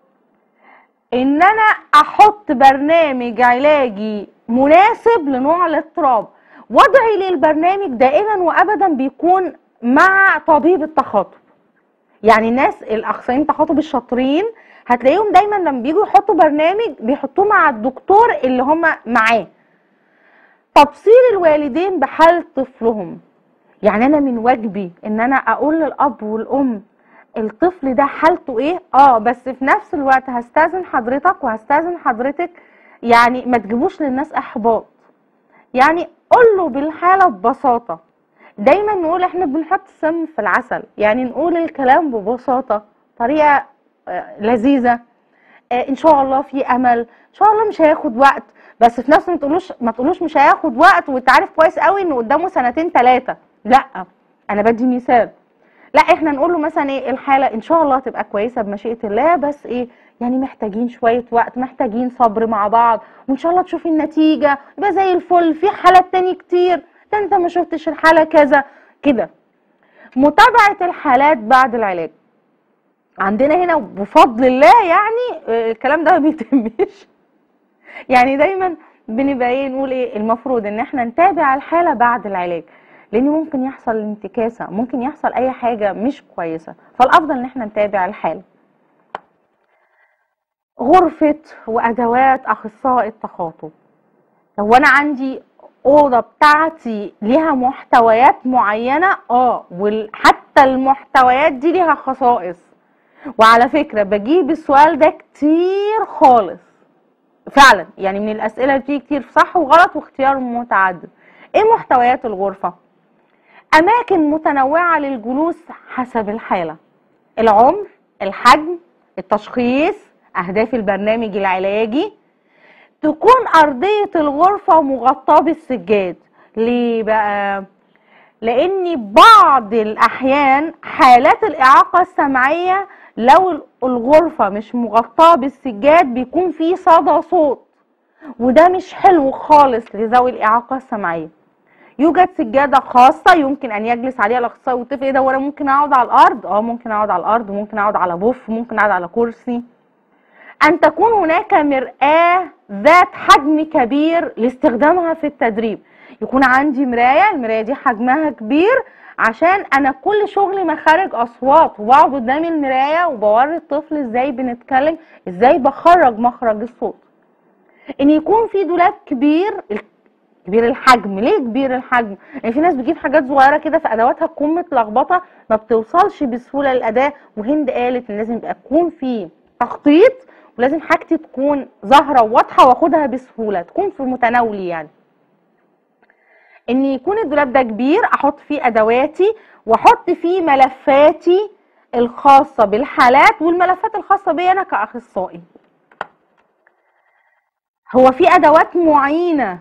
ان انا احط برنامج علاجي مناسب لنوع الاضطراب وضعي للبرنامج دائما وابدا بيكون مع طبيب التخاطب يعني الناس الاخصائيين التخاطب الشاطرين هتلاقيهم دايما لما بيجوا يحطوا برنامج بيحطوه مع الدكتور اللي هم معاه تبصير الوالدين بحال طفلهم يعني انا من واجبي ان انا اقول للاب والام الطفل ده حالته ايه اه بس في نفس الوقت هستاذن حضرتك وهستاذن حضرتك يعني ما تجيبوش للناس احباط يعني قول له بالحاله ببساطه دايما نقول احنا بنحط السم في العسل يعني نقول الكلام ببساطه طريقه آه، لذيذه آه، ان شاء الله في امل ان شاء الله مش هياخد وقت بس في نفس ما تقولوش ما تقولوش مش هياخد وقت وانت عارف كويس قوي ان قدامه سنتين ثلاثه لا انا بدي مثال لا احنا نقول له مثلا ايه الحاله ان شاء الله تبقى كويسه بمشيئه الله بس ايه يعني محتاجين شويه وقت محتاجين صبر مع بعض وان شاء الله تشوفي النتيجه يبقى زي الفل في حالات تاني كتير ده انت ما شفتش الحاله كذا كده متابعه الحالات بعد العلاج عندنا هنا بفضل الله يعني آه، الكلام ده ما بيتمش يعني دايما بنبقى ايه نقول ايه المفروض ان احنا نتابع الحاله بعد العلاج لان ممكن يحصل انتكاسه ممكن يحصل اي حاجه مش كويسه فالافضل ان احنا نتابع الحاله غرفه وادوات اخصائي التخاطب لو انا عندي اوضه بتاعتي ليها محتويات معينه اه وحتى المحتويات دي ليها خصائص وعلى فكره بجيب السؤال ده كتير خالص فعلا يعني من الاسئله اللي بتيجي كتير صح وغلط واختيار متعدد ايه محتويات الغرفه اماكن متنوعه للجلوس حسب الحاله العمر الحجم التشخيص اهداف البرنامج العلاجي تكون ارضيه الغرفه مغطاه بالسجاد ليه بقى لان بعض الاحيان حالات الاعاقه السمعيه لو الغرفه مش مغطاه بالسجاد بيكون في صدى صوت وده مش حلو خالص لذوي الاعاقه السمعيه يوجد سجاده خاصه يمكن ان يجلس عليها الاخصائي ويتفق ايه ده وانا ممكن اقعد على الارض اه ممكن اقعد على الارض ممكن اقعد على بوف ممكن اقعد على كرسي ان تكون هناك مرآة ذات حجم كبير لاستخدامها في التدريب يكون عندي مراية المراية دي حجمها كبير عشان انا كل شغلي مخارج اصوات وبقعد قدام المراية وبوري الطفل ازاي بنتكلم ازاي بخرج مخرج الصوت ان يكون في دولاب كبير كبير الحجم ليه كبير الحجم يعني في ناس بتجيب حاجات صغيره كده في ادواتها تكون متلخبطه ما بتوصلش بسهوله للاداه وهند قالت ان لازم يبقى يكون في تخطيط ولازم حاجتي تكون ظاهره وواضحه واخدها بسهوله تكون في متناولي يعني ان يكون الدولاب ده كبير احط فيه ادواتي واحط فيه ملفاتي الخاصه بالحالات والملفات الخاصه بي انا كاخصائي هو في ادوات معينه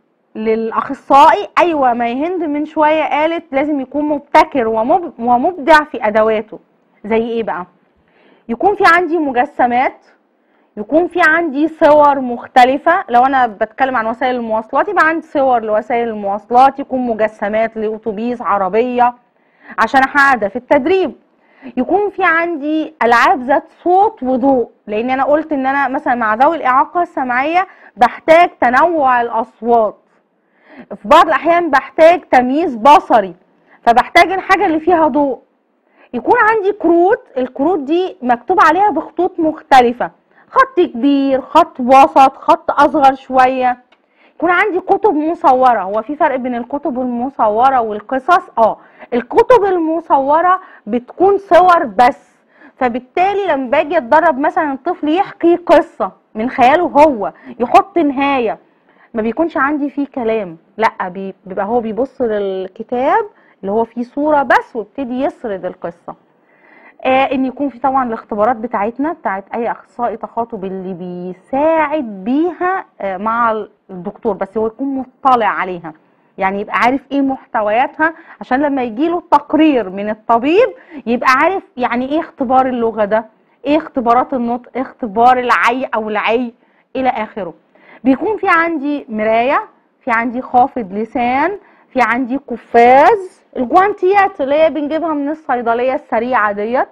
للاخصائي ايوه ما هند من شويه قالت لازم يكون مبتكر ومب- ومبدع في ادواته زي ايه بقى يكون في عندي مجسمات يكون في عندي صور مختلفة لو أنا بتكلم عن وسائل المواصلات يبقى عندي صور لوسائل المواصلات يكون مجسمات لأتوبيس عربية عشان أحقق في التدريب يكون في عندي ألعاب ذات صوت وضوء لأن أنا قلت إن أنا مثلا مع ذوي الإعاقة السمعية بحتاج تنوع الأصوات في بعض الأحيان بحتاج تمييز بصري فبحتاج الحاجة اللي فيها ضوء يكون عندي كروت الكروت دي مكتوب عليها بخطوط مختلفة خط كبير خط وسط خط أصغر شوية يكون عندي كتب مصورة هو في فرق بين الكتب المصورة والقصص اه الكتب المصورة بتكون صور بس فبالتالي لما باجي اتدرب مثلا الطفل يحكي قصة من خياله هو يحط نهاية ما بيكونش عندي فيه كلام لا بي- بيبقى هو بيبص للكتاب اللي هو فيه صورة بس ويبتدي يسرد القصة آه ان يكون في طبعا الاختبارات بتاعتنا بتاعت اي اخصائي تخاطب اللي بيساعد بيها آه مع الدكتور بس هو يكون مطلع عليها يعني يبقى عارف ايه محتوياتها عشان لما يجيله التقرير من الطبيب يبقى عارف يعني ايه اختبار اللغة ده ايه اختبارات النطق ايه اختبار العي او العي الى اخره بيكون في عندي مراية في عندي خافض لسان في عندي قفاز الجوانتيات اللي هي بنجيبها من الصيدلية السريعة ديت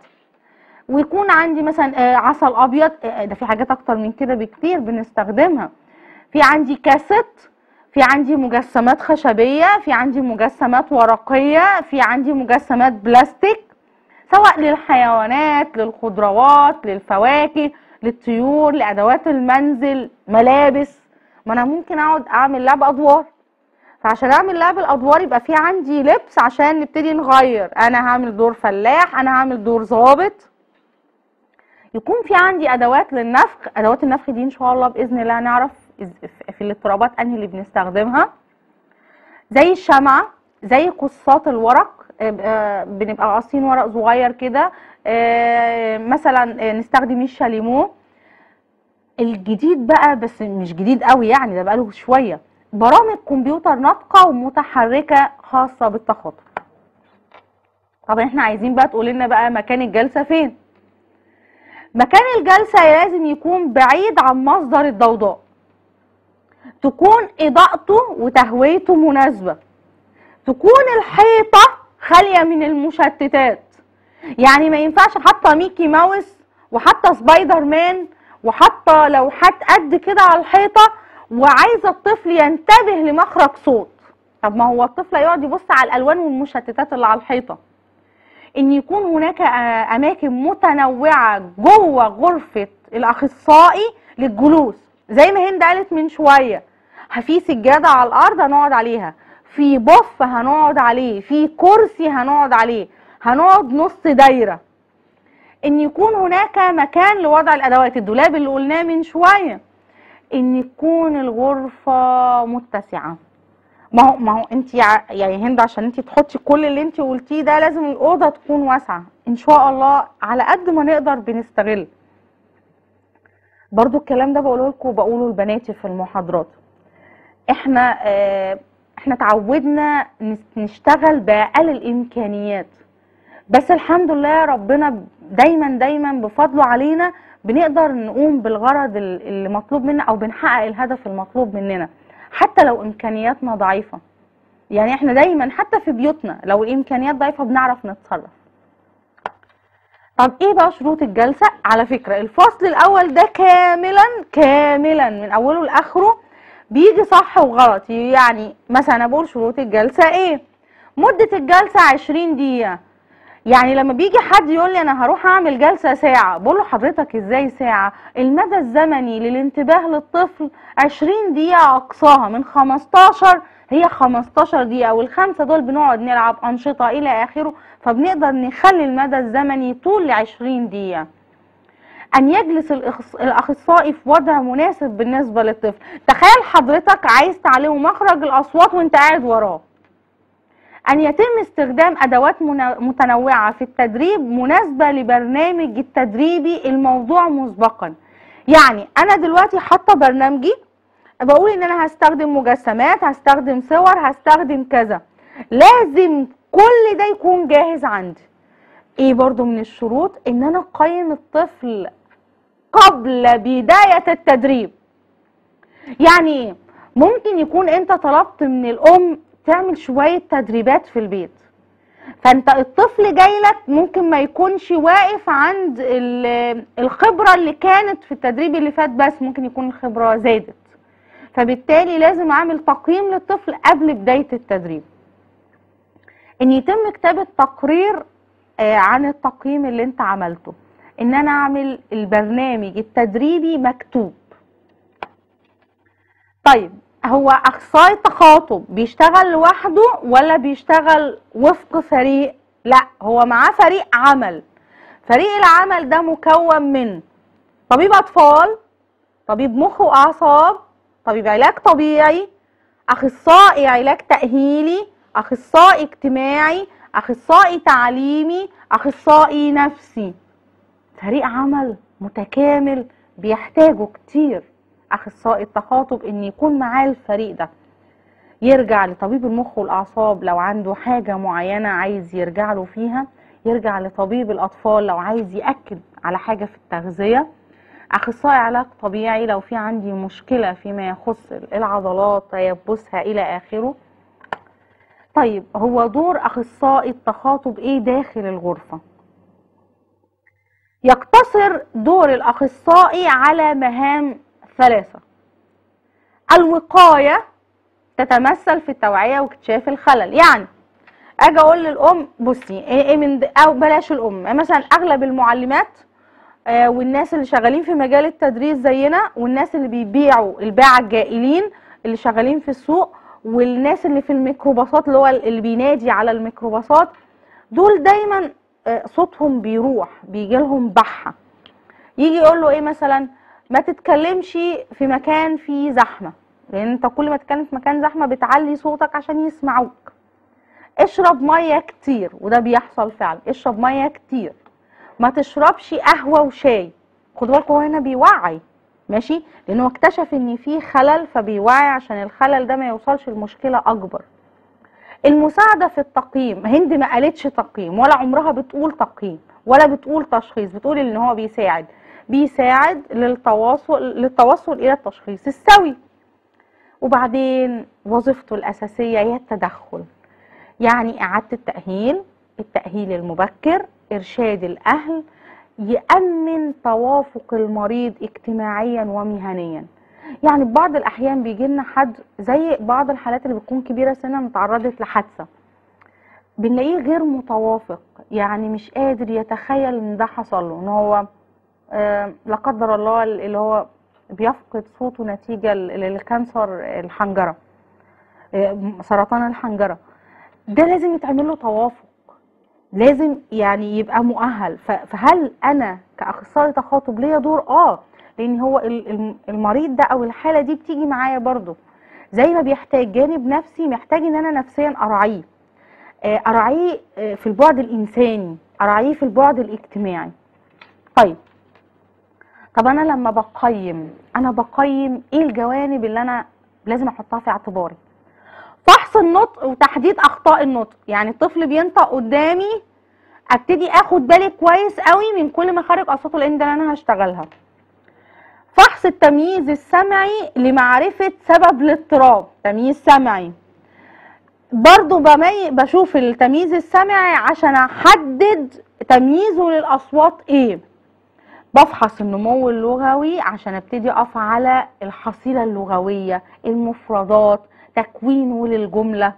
ويكون عندي مثلا آه، عسل ابيض آه، ده في حاجات اكتر من كده بكتير بنستخدمها في عندي كاسيت في عندي مجسمات خشبية في عندي مجسمات ورقية في عندي مجسمات بلاستيك سواء للحيوانات للخضروات للفواكه للطيور لأدوات المنزل ملابس ما أنا ممكن أقعد أعمل لعب أدوار فعشان أعمل لعب الأدوار يبقى في عندي لبس عشان نبتدي نغير أنا هعمل دور فلاح أنا هعمل دور ظابط يكون في عندي ادوات للنفخ ادوات النفخ دي ان شاء الله باذن الله هنعرف إز- في الاضطرابات انهي اللي بنستخدمها زي الشمعة زي قصات الورق آه، آه، بنبقى قاصين ورق صغير كده آه، مثلا آه، نستخدم الشاليمو الجديد بقى بس مش جديد قوي يعني ده بقاله شوية برامج كمبيوتر ناطقة ومتحركة خاصة بالتخاطب طبعا احنا عايزين بقى تقول لنا بقى مكان الجلسة فين مكان الجلسة لازم يكون بعيد عن مصدر الضوضاء تكون إضاءته وتهويته مناسبة تكون الحيطة خاليه من المشتتات يعني ما ينفعش حاطه ميكي ماوس وحاطه سبايدر مان وحاطه لوحات قد كده على الحيطه وعايزه الطفل ينتبه لمخرج صوت طب ما هو الطفل هيقعد يبص على الالوان والمشتتات اللي على الحيطه ان يكون هناك آه، اماكن متنوعه جوه غرفه الاخصائي للجلوس زي ما هند قالت من شويه في سجاده على الارض هنقعد عليها في بوف هنقعد عليه في كرسي هنقعد عليه هنقعد نص دايره ان يكون هناك مكان لوضع الادوات الدولاب اللي قلناه من شويه ان تكون الغرفه متسعه ما هو ما هو انت يعني هند عشان انت تحطي كل اللي انت قلتيه ده لازم الاوضه تكون واسعه ان شاء الله على قد ما نقدر بنستغل برضو الكلام ده بقوله لكم وبقوله لبناتي في المحاضرات احنا اه احنا اتعودنا نس- نشتغل باقل الامكانيات بس الحمد لله ربنا دايما دايما بفضله علينا بنقدر نقوم بالغرض ال- اللي مطلوب منا او بنحقق الهدف المطلوب مننا حتى لو امكانياتنا ضعيفه يعني احنا دايما حتى في بيوتنا لو الامكانيات ضعيفه بنعرف نتصرف طب ايه بقى شروط الجلسه على فكره الفصل الاول ده كاملا كاملا من اوله لاخره بيجي صح وغلط يعني مثلا انا بقول شروط الجلسه ايه مده الجلسه 20 دقيقه يعني لما بيجي حد يقول لي انا هروح اعمل جلسه ساعه بقول له حضرتك ازاي ساعه المدى الزمني للانتباه للطفل 20 دقيقه اقصاها من 15 هي 15 دقيقه والخمسه دول بنقعد نلعب انشطه الى اخره فبنقدر نخلي المدى الزمني طول 20 دقيقه ان يجلس الإخص- الاخصائي في وضع مناسب بالنسبه للطفل تخيل حضرتك عايز تعلمه مخرج الاصوات وانت قاعد وراه أن يتم استخدام أدوات منا- متنوعة في التدريب مناسبة لبرنامج التدريبي الموضوع مسبقا يعني أنا دلوقتي حاطة برنامجي بقول إن أنا هستخدم مجسمات هستخدم صور هستخدم كذا لازم كل ده يكون جاهز عندي ايه برضو من الشروط ان انا اقيم الطفل قبل بداية التدريب يعني ايه ممكن يكون انت طلبت من الام تعمل شوية تدريبات في البيت فانت الطفل جاي لك ممكن ما يكونش واقف عند ال- الخبرة اللي كانت في التدريب اللي فات بس ممكن يكون الخبرة زادت فبالتالي لازم اعمل تقييم للطفل قبل بداية التدريب ان يتم كتابة تقرير آه، عن التقييم اللي انت عملته ان انا اعمل البرنامج التدريبي مكتوب طيب هو اخصائي التخاطب بيشتغل لوحده ولا بيشتغل وفق فريق لا هو معاه فريق عمل فريق العمل ده مكون من طبيب اطفال طبيب مخ واعصاب طبيب علاج طبيعي اخصائي علاج تاهيلي اخصائي اجتماعي اخصائي تعليمي اخصائي نفسي فريق عمل متكامل بيحتاجوا كتير اخصائي التخاطب ان يكون معاه الفريق ده يرجع لطبيب المخ والاعصاب لو عنده حاجه معينه عايز يرجع له فيها يرجع لطبيب الاطفال لو عايز ياكد على حاجه في التغذيه اخصائي علاج طبيعي لو في عندي مشكله فيما يخص العضلات تيبسها الى اخره طيب هو دور اخصائي التخاطب ايه داخل الغرفه يقتصر دور الاخصائي على مهام ثلاثه الوقايه تتمثل في التوعيه واكتشاف الخلل يعني اجي اقول للام بصي ايه إيه من د- او بلاش الام مثلا اغلب المعلمات آه، والناس اللي شغالين في مجال التدريس زينا والناس اللي بيبيعوا الباعة الجائلين اللي شغالين في السوق والناس اللي في الميكروباصات اللي هو اللي بينادي على الميكروباصات دول دايما آه، صوتهم بيروح بيجي لهم بحة يجي يقول له ايه مثلا ما تتكلمش في مكان فيه زحمة لان انت كل ما تتكلم في مكان زحمة بتعلي صوتك عشان يسمعوك اشرب مية كتير وده بيحصل فعلا اشرب مية كتير ما تشربش قهوة وشاي خدوا بالكم هو هنا بيوعي ماشي لانه اكتشف ان في خلل فبيوعي عشان الخلل ده ما يوصلش لمشكلة اكبر المساعدة في التقييم هند ما قالتش تقييم ولا عمرها بتقول تقييم ولا بتقول تشخيص بتقول ان هو بيساعد بيساعد للتواصل للتوصل الى التشخيص السوي وبعدين وظيفته الاساسية هي التدخل يعني إعادة التأهيل التأهيل المبكر إرشاد الأهل يأمن توافق المريض اجتماعيا ومهنيا يعني بعض الأحيان بيجي لنا حد زي بعض الحالات اللي بتكون كبيرة سنا اتعرضت لحادثة بنلاقيه غير متوافق يعني مش قادر يتخيل ان ده حصل له ان هو آه، لا قدر الله اللي هو بيفقد صوته نتيجة للكانسر الحنجرة آه، سرطان الحنجرة ده لازم يتعمل له توافق لازم يعني يبقى مؤهل ف- فهل انا كاخصائي تخاطب ليا دور اه لان هو ال- الم- المريض ده او الحاله دي بتيجي معايا برضو زي ما بيحتاج جانب نفسي محتاج ان انا نفسيا اراعيه آه، اراعيه آه، في البعد الانساني اراعيه في البعد الاجتماعي طيب طب انا لما بقيم انا بقيم ايه الجوانب اللي انا لازم احطها في اعتباري فحص النطق وتحديد اخطاء النطق يعني الطفل بينطق قدامي ابتدي اخد بالي كويس قوي من كل مخارج اصواته لان ده اللي انا هشتغلها فحص التمييز السمعي لمعرفة سبب الاضطراب تمييز سمعي برضو بمي بشوف التمييز السمعي عشان احدد تمييزه للاصوات ايه بفحص النمو اللغوي عشان ابتدي اقف على الحصيلة اللغوية المفردات تكوينه للجملة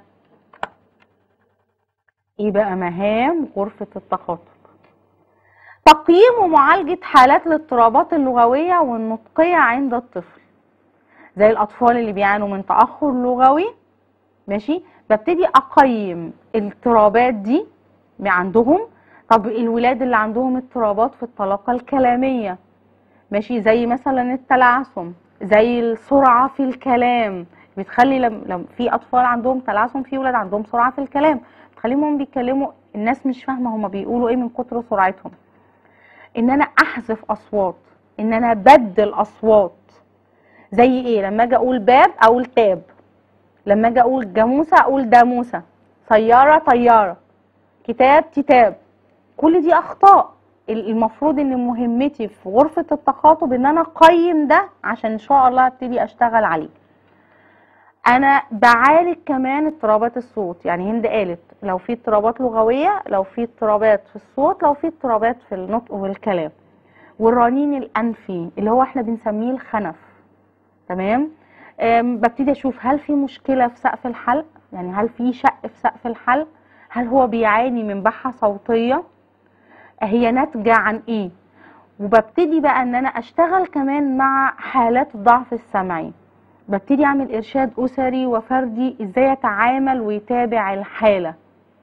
ايه بقى مهام غرفة التخاطب تقييم ومعالجة حالات الاضطرابات اللغوية والنطقية عند الطفل زي الأطفال اللي بيعانوا من تأخر لغوي ماشي ببتدي أقيم الاضطرابات دي من عندهم طب الولاد اللي عندهم اضطرابات في الطلاقة الكلامية ماشي زي مثلا التلعثم زي السرعة في الكلام بتخلي لم, لم في أطفال عندهم تلعثم في ولاد عندهم سرعة في الكلام بتخليهم هم بيتكلموا الناس مش فاهمة هما بيقولوا ايه من كتر سرعتهم ان انا احذف اصوات ان انا ابدل اصوات زي ايه لما اجي اقول باب اقول تاب لما اجي اقول جاموسه اقول داموسه سياره طياره كتاب كتاب كل دي اخطاء ال- المفروض ان مهمتي في غرفه التخاطب ان انا اقيم ده عشان ان شاء الله ابتدي اشتغل عليه انا بعالج كمان اضطرابات الصوت يعني هند قالت لو في اضطرابات لغويه لو في اضطرابات في الصوت لو في اضطرابات في النطق والكلام والرنين الانفي اللي هو احنا بنسميه الخنف تمام أم، ببتدي اشوف هل في مشكله في سقف الحلق يعني هل في شق في سقف الحلق هل هو بيعاني من بحه صوتيه هي ناتجه عن ايه وببتدي بقى ان انا اشتغل كمان مع حالات الضعف السمعي ببتدي اعمل ارشاد اسري وفردي ازاي يتعامل ويتابع الحاله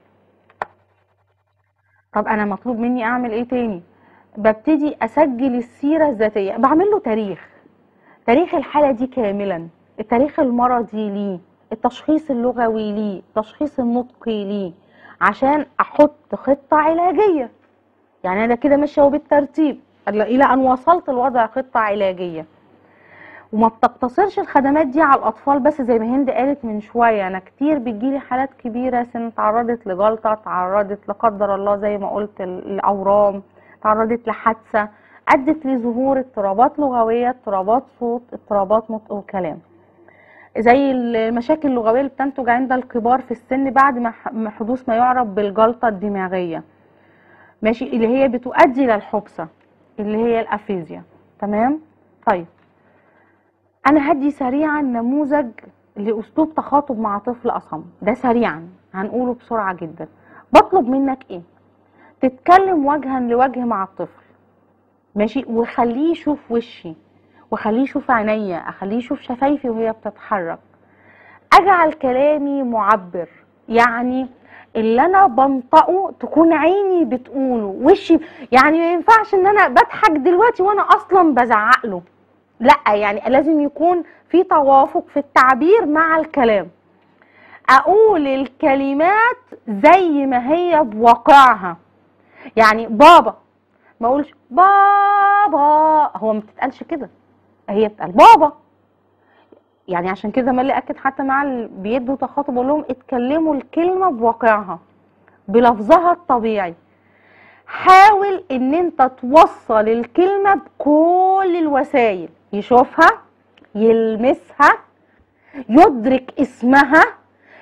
طب انا مطلوب مني اعمل ايه تاني ببتدي اسجل السيره الذاتيه بعمل له تاريخ تاريخ الحاله دي كاملا التاريخ المرضي ليه التشخيص اللغوي ليه التشخيص النطقي ليه عشان احط خطه علاجيه يعني انا كده ماشيه بالترتيب الى ان وصلت لوضع خطه علاجيه وما بتقتصرش الخدمات دي على الاطفال بس زي ما هند قالت من شويه انا كتير بتجيلي حالات كبيره سن تعرضت لجلطه تعرضت لا قدر الله زي ما قلت ل- لاورام تعرضت لحادثه ادت لظهور اضطرابات لغويه اضطرابات صوت اضطرابات نطق وكلام زي المشاكل اللغويه اللي بتنتج عند الكبار في السن بعد ما ح- ما حدوث ما يعرف بالجلطه الدماغيه ماشي اللي هي بتؤدي للحبسه اللي هي الافيزيا تمام طيب انا هدي سريعا نموذج لاسلوب تخاطب مع طفل اصم ده سريعا هنقوله بسرعه جدا بطلب منك ايه تتكلم وجها لوجه مع الطفل ماشي وخليه يشوف وشي وخليه يشوف عينيا اخليه يشوف شفايفي وهي بتتحرك اجعل كلامي معبر يعني اللي انا بنطقه تكون عيني بتقوله وشي يعني ما ينفعش ان انا بضحك دلوقتي وانا اصلا بزعق له لا يعني لازم يكون في توافق في التعبير مع الكلام اقول الكلمات زي ما هي بواقعها يعني بابا ما اقولش بابا هو ما بتتقالش كده هي بتقال بابا يعني عشان كده ما اللي اكد حتى مع اللي بيدوا تخاطب اقول لهم اتكلموا الكلمه بواقعها بلفظها الطبيعي حاول ان انت توصل الكلمه بكل الوسائل يشوفها يلمسها يدرك اسمها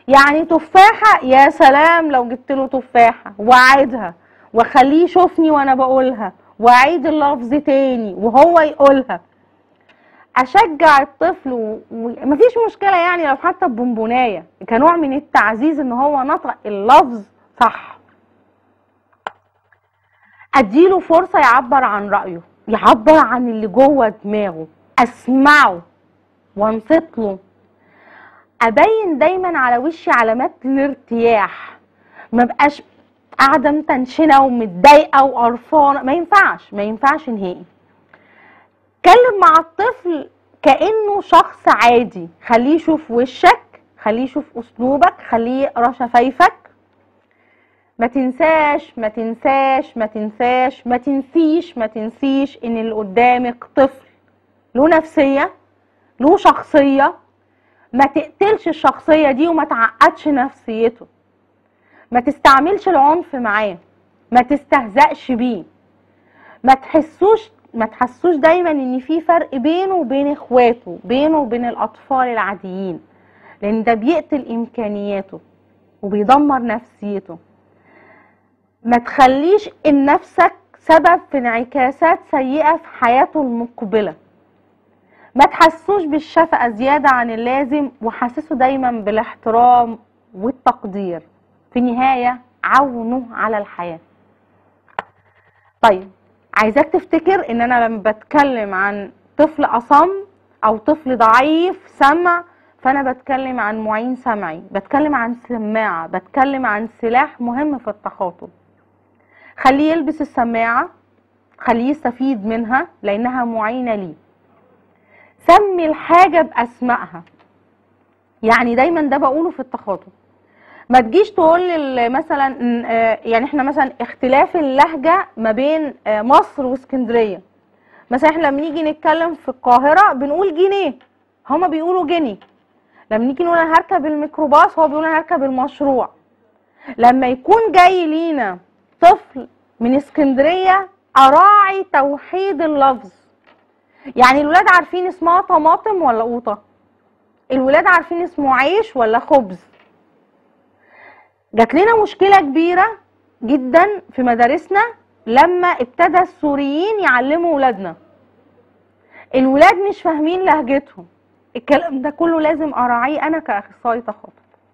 يعني تفاحة يا سلام لو جبت له تفاحة وأعيدها وأخليه يشوفني وأنا بقولها وأعيد اللفظ تاني وهو يقولها أشجع الطفل و- ومفيش مشكلة يعني لو حتى ببونبوناية كنوع من التعزيز إن هو نطق اللفظ صح اديله فرصه يعبر عن رايه يعبر عن اللي جوه دماغه اسمعه وانصت له ابين دايما على وشي علامات الارتياح ما بقاش قاعده متنشنه ومتضايقه وقرفانه ما ينفعش ما ينفعش نهائي اتكلم مع الطفل كانه شخص عادي خليه يشوف وشك خليه يشوف اسلوبك خليه يقرا شفايفك ما تنساش ما تنساش ما تنساش ما تنسيش ما تنسيش ان اللي قدامك طفل له نفسية له شخصية ما تقتلش الشخصية دي وما تعقدش نفسيته ما تستعملش العنف معاه ما تستهزأش بيه ما تحسوش ما تحسوش دايما ان في فرق بينه وبين اخواته بينه وبين الاطفال العاديين لان ده بيقتل امكانياته وبيدمر نفسيته ما تخليش ان نفسك سبب في انعكاسات سيئة في حياته المقبلة ما تحسوش بالشفقة زيادة عن اللازم وحسسه دايما بالاحترام والتقدير في النهاية عونه على الحياة طيب عايزاك تفتكر ان انا لما بتكلم عن طفل اصم او طفل ضعيف سمع فانا بتكلم عن معين سمعي بتكلم عن سماعة بتكلم عن سلاح مهم في التخاطب خليه يلبس السماعة خليه يستفيد منها لأنها معينة ليه سمي الحاجة بأسمائها يعني دايما ده بقوله في التخاطب ما تجيش تقول لل- مثلا إن- آه، يعني احنا مثلا اختلاف اللهجة ما بين آه، مصر واسكندرية مثلا احنا لما نيجي نتكلم في القاهرة بنقول جنيه هما بيقولوا جنيه لما نيجي نقول انا هركب الميكروباص هو بيقول انا هركب المشروع لما يكون جاي لينا طفل من اسكندريه اراعي توحيد اللفظ يعني الولاد عارفين اسمها طماطم ولا قوطه الولاد عارفين اسمه عيش ولا خبز جات لنا مشكله كبيره جدا في مدارسنا لما ابتدى السوريين يعلموا ولادنا الولاد مش فاهمين لهجتهم الكلام ده كله لازم اراعيه انا كاخصائي تخاطب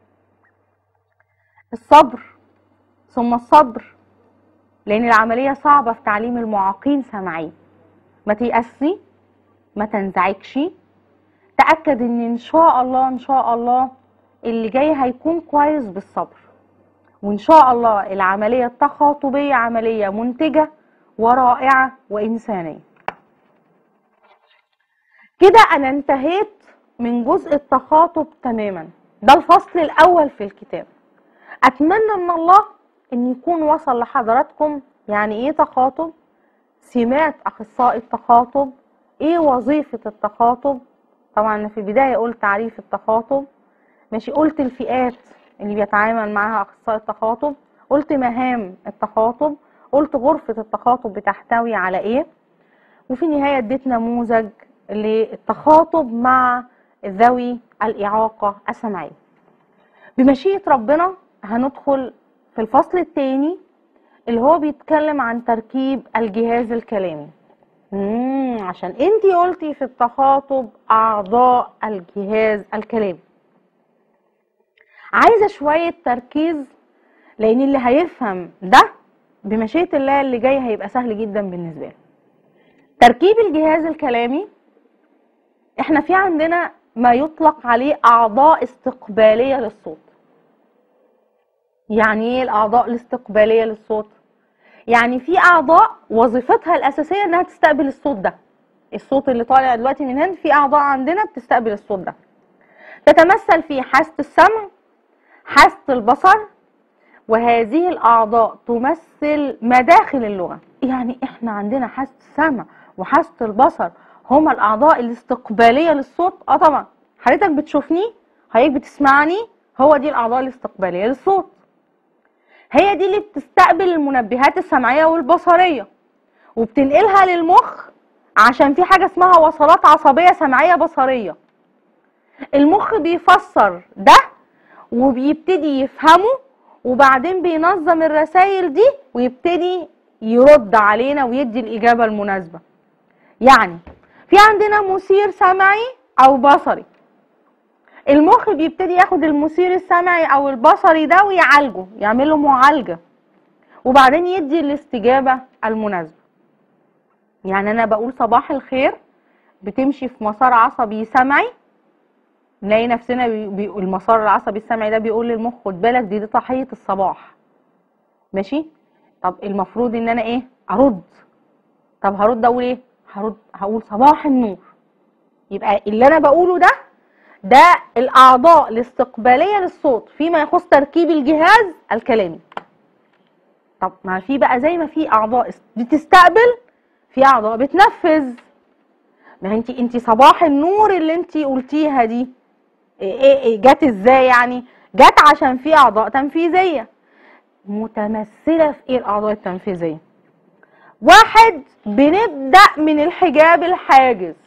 الصبر ثم الصبر لان العمليه صعبه في تعليم المعاقين سمعيا ما تيأسي ما تنزعجش تأكد ان ان شاء الله ان شاء الله اللي جاي هيكون كويس بالصبر وان شاء الله العمليه التخاطبيه عمليه منتجه ورائعه وانسانيه كده انا انتهيت من جزء التخاطب تماما ده الفصل الاول في الكتاب اتمنى من الله ان يكون وصل لحضراتكم يعني ايه تخاطب سمات اخصائي التخاطب ايه وظيفة التخاطب طبعا أنا في البداية قلت تعريف التخاطب ماشي قلت الفئات اللي بيتعامل معاها اخصائي التخاطب قلت مهام التخاطب قلت غرفة التخاطب بتحتوي على ايه وفي النهاية اديت نموذج للتخاطب مع ذوي الإعاقة السمعية بمشيئة ربنا هندخل في الفصل الثاني اللي هو بيتكلم عن تركيب الجهاز الكلامي مم عشان انتي قلتي في التخاطب أعضاء الجهاز الكلامي عايزة شوية تركيز لأن اللي هيفهم ده بمشيئة الله اللي جاي هيبقى سهل جدا بالنسبة له تركيب الجهاز الكلامي احنا في عندنا ما يطلق عليه اعضاء استقباليه للصوت يعني ايه الاعضاء الاستقباليه للصوت يعني في اعضاء وظيفتها الاساسيه انها تستقبل الصوت ده الصوت اللي طالع دلوقتي من هنا في اعضاء عندنا بتستقبل الصوت ده تتمثل في حاسه السمع حاسه البصر وهذه الاعضاء تمثل مداخل اللغه يعني احنا عندنا حاسه السمع وحاسه البصر هما الاعضاء الاستقباليه للصوت اه طبعا حضرتك بتشوفني حضرتك بتسمعني هو دي الاعضاء الاستقباليه للصوت هي دي اللي بتستقبل المنبهات السمعيه والبصريه وبتنقلها للمخ عشان في حاجه اسمها وصلات عصبيه سمعيه بصريه المخ بيفسر ده وبيبتدي يفهمه وبعدين بينظم الرسائل دي ويبتدي يرد علينا ويدي الإجابة المناسبة يعني في عندنا مثير سمعي أو بصري المخ بيبتدي ياخد المثير السمعي أو البصري ده ويعالجه يعمل له معالجة وبعدين يدي الاستجابة المناسبة يعني أنا بقول صباح الخير بتمشي في مسار عصبي سمعي نلاقي نفسنا بي... بي... المسار العصبي السمعي ده بيقول للمخ خد بالك دي, دي تحية الصباح ماشي طب المفروض ان انا ايه ارد طب هرد اقول ايه هرد هقول صباح النور يبقى اللي انا بقوله ده ده الاعضاء الاستقباليه للصوت فيما يخص تركيب الجهاز الكلامي طب ما في بقى زي ما في اعضاء بتستقبل في اعضاء بتنفذ ما انت انت صباح النور اللي انت قلتيها دي ايه ايه جت ازاي يعني جت عشان في اعضاء تنفيذيه متمثله في ايه الاعضاء التنفيذيه واحد بنبدا من الحجاب الحاجز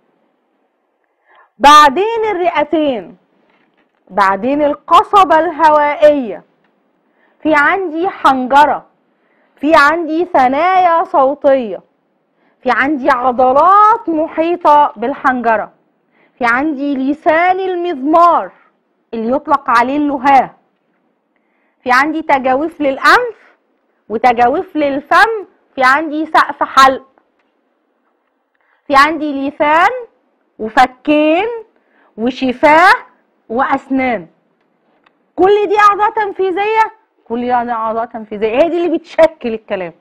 بعدين الرئتين بعدين القصبه الهوائيه في عندي حنجره في عندي ثنايا صوتيه في عندي عضلات محيطه بالحنجره في عندي لسان المضمار اللي يطلق عليه اللهاه في عندي تجاويف للأنف وتجاويف للفم في عندي سقف حلق في عندي لسان وفكين وشفاه وأسنان كل دي أعضاء تنفيذية كل دي أعضاء تنفيذية هي دي اللي بتشكل الكلام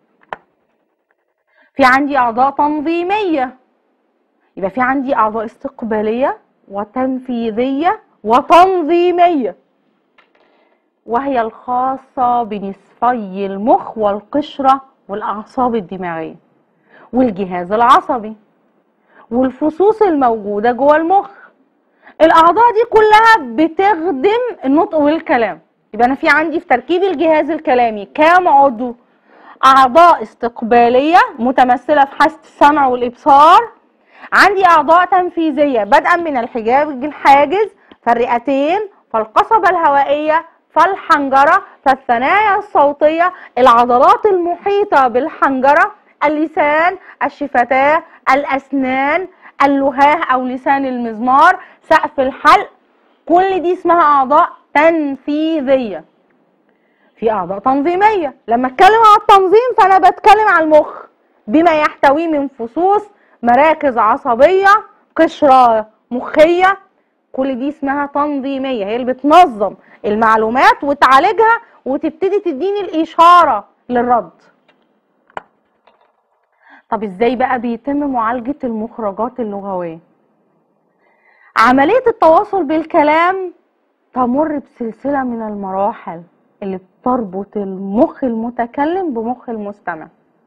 في عندي أعضاء تنظيمية يبقى في عندي أعضاء استقبالية وتنفيذية وتنظيمية وهي الخاصة بنصفي المخ والقشرة والأعصاب الدماغية والجهاز العصبي والفصوص الموجودة جوه المخ الأعضاء دي كلها بتخدم النطق والكلام يبقى أنا في عندي في تركيب الجهاز الكلامي كام عضو أعضاء استقبالية متمثلة في حاسة السمع والإبصار عندي أعضاء تنفيذية بدءا من الحجاب الحاجز فالرئتين فالقصبة الهوائية فالحنجرة فالثنايا الصوتية العضلات المحيطة بالحنجرة اللسان الشفتاه الأسنان اللهاه أو لسان المزمار سقف الحلق كل دي اسمها أعضاء تنفيذية في أعضاء تنظيمية لما أتكلم عن التنظيم فأنا بتكلم عن المخ بما يحتويه من فصوص مراكز عصبية قشرة مخية كل دي اسمها تنظيمية هي اللي بتنظم المعلومات وتعالجها وتبتدي تديني الإشارة للرد طب ازاي بقى بيتم معالجة المخرجات اللغوية عملية التواصل بالكلام تمر بسلسلة من المراحل اللي بتربط المخ المتكلم بمخ المستمع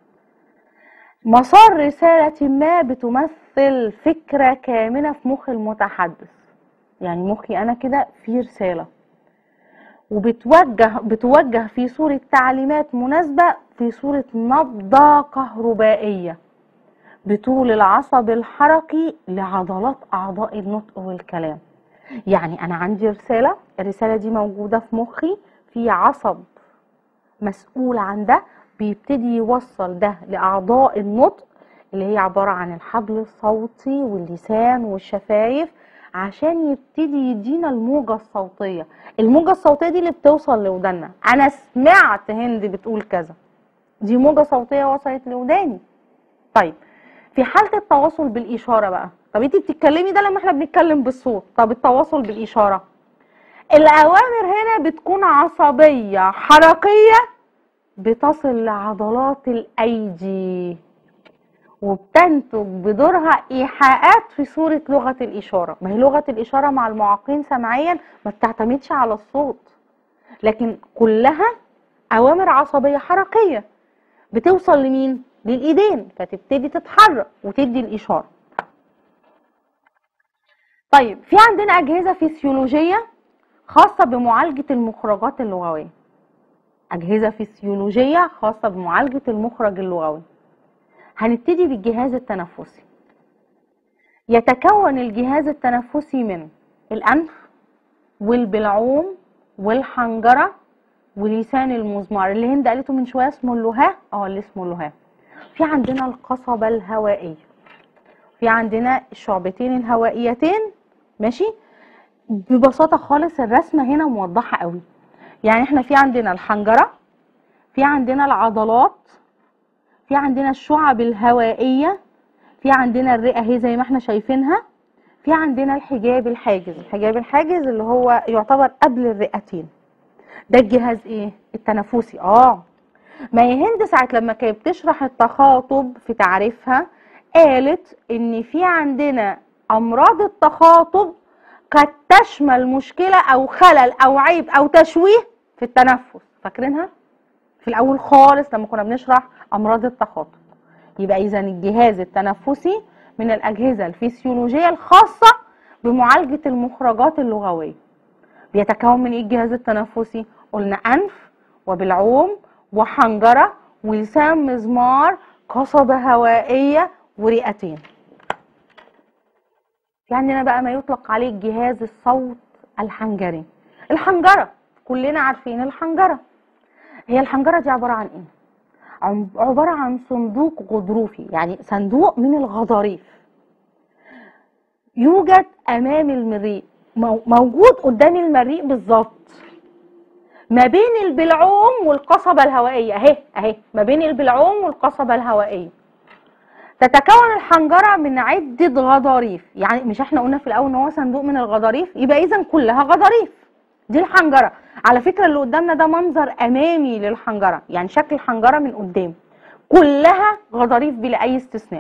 مسار رسالة ما بتمثل فكرة كامنة في مخ المتحدث يعني مخي أنا كده في رسالة وبتوجه بتوجه في صورة تعليمات مناسبة في صورة نبضة كهربائية بطول العصب الحركي لعضلات أعضاء النطق والكلام يعني أنا عندي رسالة الرسالة دي موجودة في مخي في عصب مسؤول عن ده بيبتدي يوصل ده لأعضاء النطق اللي هي عبارة عن الحبل الصوتي واللسان والشفايف عشان يبتدي يدينا الموجة الصوتية الموجة الصوتية دي اللي بتوصل لودنا أنا سمعت هند بتقول كذا دي موجة صوتية وصلت لوداني طيب في حالة التواصل بالإشارة بقى طب انت بتتكلمي ده لما احنا بنتكلم بالصوت طب التواصل بالإشارة الأوامر هنا بتكون عصبية حركية بتصل لعضلات الأيدي وبتنتج بدورها إيحاءات في صورة لغة الإشارة ما هي لغة الإشارة مع المعاقين سمعيا ما بتعتمدش على الصوت لكن كلها أوامر عصبية حركية بتوصل لمين؟ للإيدين فتبتدي تتحرك وتدي الإشارة طيب في عندنا أجهزة فسيولوجية خاصة بمعالجة المخرجات اللغوية أجهزة فسيولوجية خاصة بمعالجة المخرج اللغوي هنبتدي بالجهاز التنفسي يتكون الجهاز التنفسي من الأنف والبلعوم والحنجره ولسان المزمار اللي هند قالته من شويه اسمه اللهاه اه اللي اسمه اللهاه في عندنا القصبه الهوائيه في عندنا الشعبتين الهوائيتين ماشي ببساطه خالص الرسمه هنا موضحه قوي يعني احنا في عندنا الحنجره في عندنا العضلات في عندنا الشعب الهوائيه في عندنا الرئه اهي زي ما احنا شايفينها في عندنا الحجاب الحاجز الحجاب الحاجز اللي هو يعتبر قبل الرئتين ده الجهاز ايه التنفسي اه ما هي هند ساعه لما كانت بتشرح التخاطب في تعريفها قالت ان في عندنا امراض التخاطب قد تشمل مشكله او خلل او عيب او تشويه في التنفس فاكرينها في الاول خالص لما كنا بنشرح امراض التخاطب يبقى اذا الجهاز التنفسي من الاجهزه الفسيولوجيه الخاصه بمعالجه المخرجات اللغويه بيتكون من ايه الجهاز التنفسي قلنا انف وبلعوم وحنجره ولسان مزمار قصبه هوائيه ورئتين في عندنا بقى ما يطلق عليه جهاز الصوت الحنجري الحنجره كلنا عارفين الحنجره هي الحنجره دي عباره عن ايه عم- عباره عن صندوق غضروفي يعني صندوق من الغضاريف يوجد امام المريء مو- موجود قدام المريء بالظبط ما بين البلعوم والقصبة الهوائية اهي اهي ما بين البلعوم والقصبة الهوائية تتكون الحنجرة من عدة غضاريف يعني مش احنا قلنا في الاول ان هو صندوق من الغضاريف يبقى اذا كلها غضاريف دي الحنجرة على فكرة اللي قدامنا ده منظر امامي للحنجرة يعني شكل الحنجرة من قدام كلها غضاريف بلا اي استثناء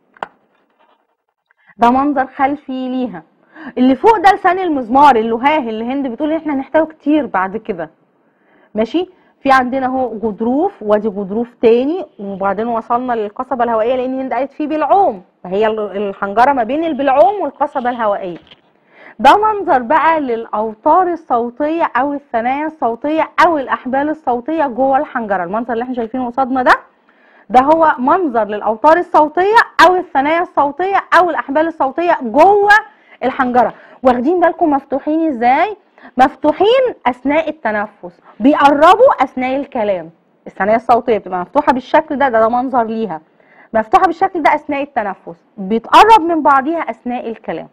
ده منظر خلفي ليها اللي فوق ده لسان المزمار اللهاه اللي هند بتقول احنا هنحتاجه كتير بعد كده ماشي في عندنا اهو غضروف وادي غضروف تاني وبعدين وصلنا للقصبه الهوائيه لان هند قالت فيه بلعوم فهي ال- الحنجره ما بين البلعوم والقصبه الهوائيه ده منظر بقى للاوتار الصوتيه او الثنايا الصوتيه او الاحبال الصوتيه جوه الحنجره المنظر اللي احنا شايفينه قصادنا ده ده هو منظر للاوتار الصوتيه او الثنايا الصوتيه او الاحبال الصوتيه جوه الحنجره واخدين بالكم مفتوحين ازاي مفتوحين اثناء التنفس بيقربوا اثناء الكلام الثنايا الصوتيه بتبقى مفتوحه بالشكل ده ده, ده منظر ليها مفتوحه بالشكل ده اثناء التنفس بتقرب من بعضيها اثناء الكلام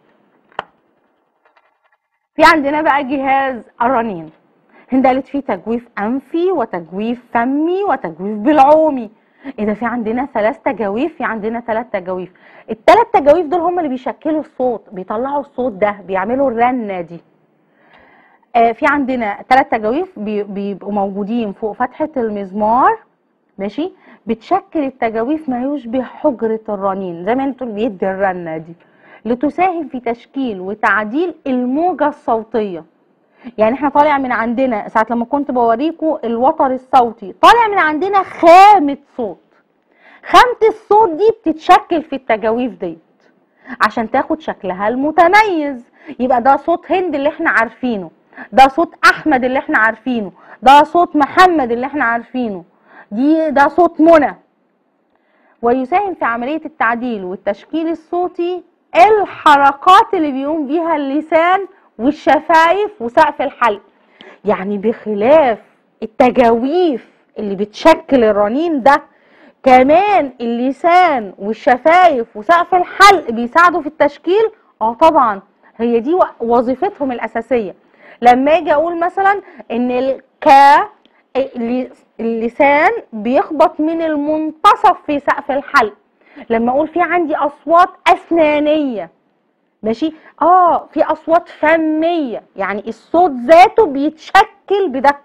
في عندنا بقى جهاز الرنين هند قالت فيه تجويف انفي وتجويف فمي وتجويف بلعومي ايه ده في عندنا ثلاث تجاويف في عندنا ثلاث تجاويف الثلاث تجاويف دول هم اللي بيشكلوا الصوت بيطلعوا الصوت ده بيعملوا الرنه دي آه في عندنا ثلاث تجاويف بي- بيبقوا موجودين فوق فتحه المزمار ماشي بتشكل التجاويف ما يشبه حجره الرنين زي ما انتوا بيدي الرنه دي لتساهم في تشكيل وتعديل الموجه الصوتيه يعني احنا طالع من عندنا ساعة لما كنت بوريكم الوتر الصوتي طالع من عندنا خامة صوت خامة الصوت دي بتتشكل في التجاويف ديت عشان تاخد شكلها المتميز يبقى ده صوت هند اللي احنا عارفينه ده صوت احمد اللي احنا عارفينه ده صوت محمد اللي احنا عارفينه دي ده صوت منى ويساهم في عملية التعديل والتشكيل الصوتي الحركات اللي بيقوم بيها اللسان والشفايف وسقف الحلق يعني بخلاف التجاويف اللي بتشكل الرنين ده كمان اللسان والشفايف وسقف الحلق بيساعدوا في التشكيل اه طبعا هي دي و- وظيفتهم الاساسيه لما اجي اقول مثلا ان الكا اللي- اللسان بيخبط من المنتصف في سقف الحلق لما اقول في عندي اصوات اسنانيه ماشي اه في اصوات فميه يعني الصوت ذاته بيتشكل بده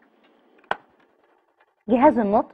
جهاز النطق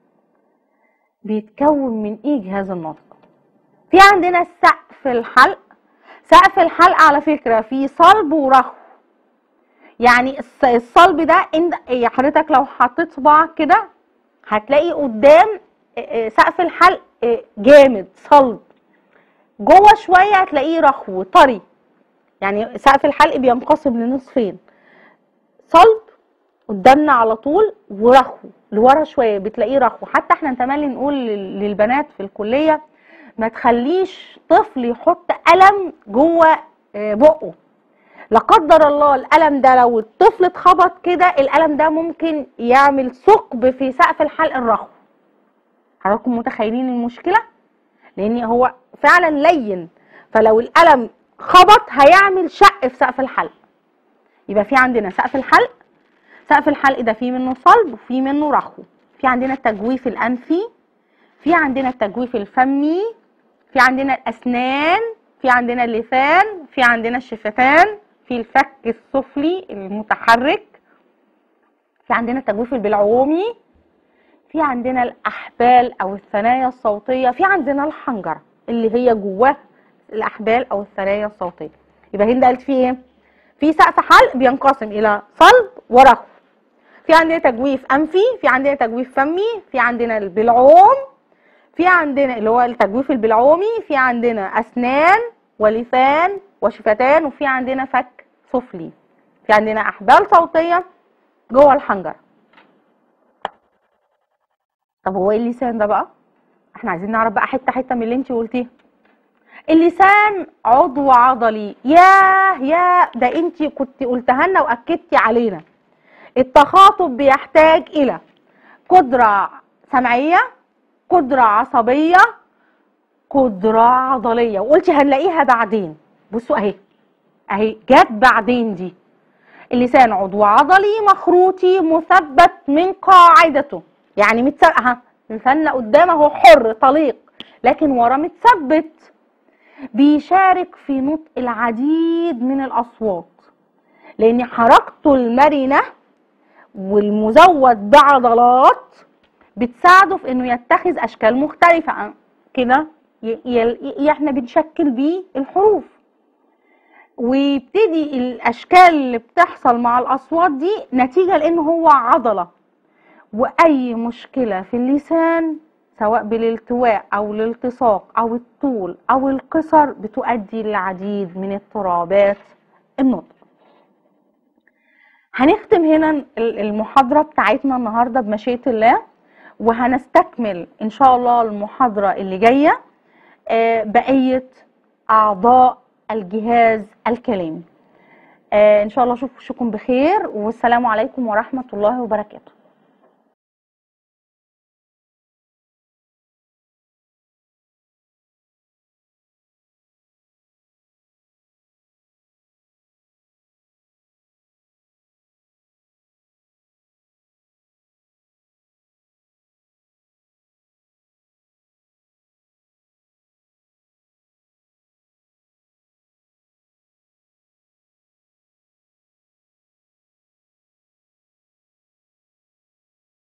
بيتكون من ايه جهاز النطق في عندنا سقف الحلق سقف الحلق على فكره فيه صلب ورخو يعني الص- الصلب ده انت إيه حضرتك لو حطيت صباعك كده هتلاقي قدام إيه، إيه، سقف الحلق إيه، جامد صلب جوه شويه هتلاقيه رخو طري يعني سقف الحلق بينقسم لنصفين صلب قدامنا على طول ورخو لورا شويه بتلاقيه رخو حتى احنا تملي نقول لل- للبنات في الكليه ما تخليش طفل يحط قلم جوه آه، بقه لا قدر الله الالم ده لو الطفل اتخبط كده الالم ده ممكن يعمل ثقب في سقف الحلق الرخو حضراتكم متخيلين المشكله لان هو فعلا لين فلو الالم خبط هيعمل شق في سقف الحلق يبقى في عندنا سقف الحلق سقف الحلق ده فيه منه صلب وفيه منه رخو في عندنا التجويف الانفي في عندنا التجويف الفمي في عندنا الاسنان في عندنا اللسان في عندنا الشفتان في الفك السفلي المتحرك في عندنا التجويف البلعومي في عندنا الاحبال او الثنايا الصوتيه في عندنا الحنجره اللي هي جواه الاحبال او الثنايا الصوتيه يبقى هنا قالت فيه ايه في سقف حلق بينقسم الى صلب ورخو في عندنا تجويف انفي في عندنا تجويف فمي في عندنا البلعوم في عندنا اللي هو التجويف البلعومي في عندنا اسنان ولسان وشفتان وفي عندنا فك سفلي في عندنا احبال صوتيه جوه الحنجره طب هو ايه اللسان ده بقى احنا عايزين نعرف بقى حته حته من اللي انت قلتيه اللسان عضو عضلي ياه يا ده انت كنت قلتها لنا واكدتي علينا التخاطب بيحتاج الى قدره سمعيه قدره عصبيه قدره عضليه وقلتي هنلاقيها بعدين بصوا اهي اهي جت بعدين دي اللسان عضو عضلي مخروطي مثبت من قاعدته يعني متثبت اها لساننا قدام اهو حر طليق لكن ورا متثبت بيشارك في نطق العديد من الاصوات لان حركته المرنه والمزود بعضلات بتساعده في انه يتخذ اشكال مختلفه كده ي- ي- احنا بنشكل بيه الحروف ويبتدي الاشكال اللي بتحصل مع الاصوات دي نتيجه لان هو عضله واي مشكله في اللسان سواء بالالتواء او الالتصاق او الطول او القصر بتؤدي للعديد من اضطرابات النطق هنختم هنا ال- المحاضره بتاعتنا النهارده بمشيئه الله وهنستكمل ان شاء الله المحاضره اللي جايه آه، بقيه اعضاء الجهاز الكلامي آه، ان شاء الله اشوفكم بخير والسلام عليكم ورحمه الله وبركاته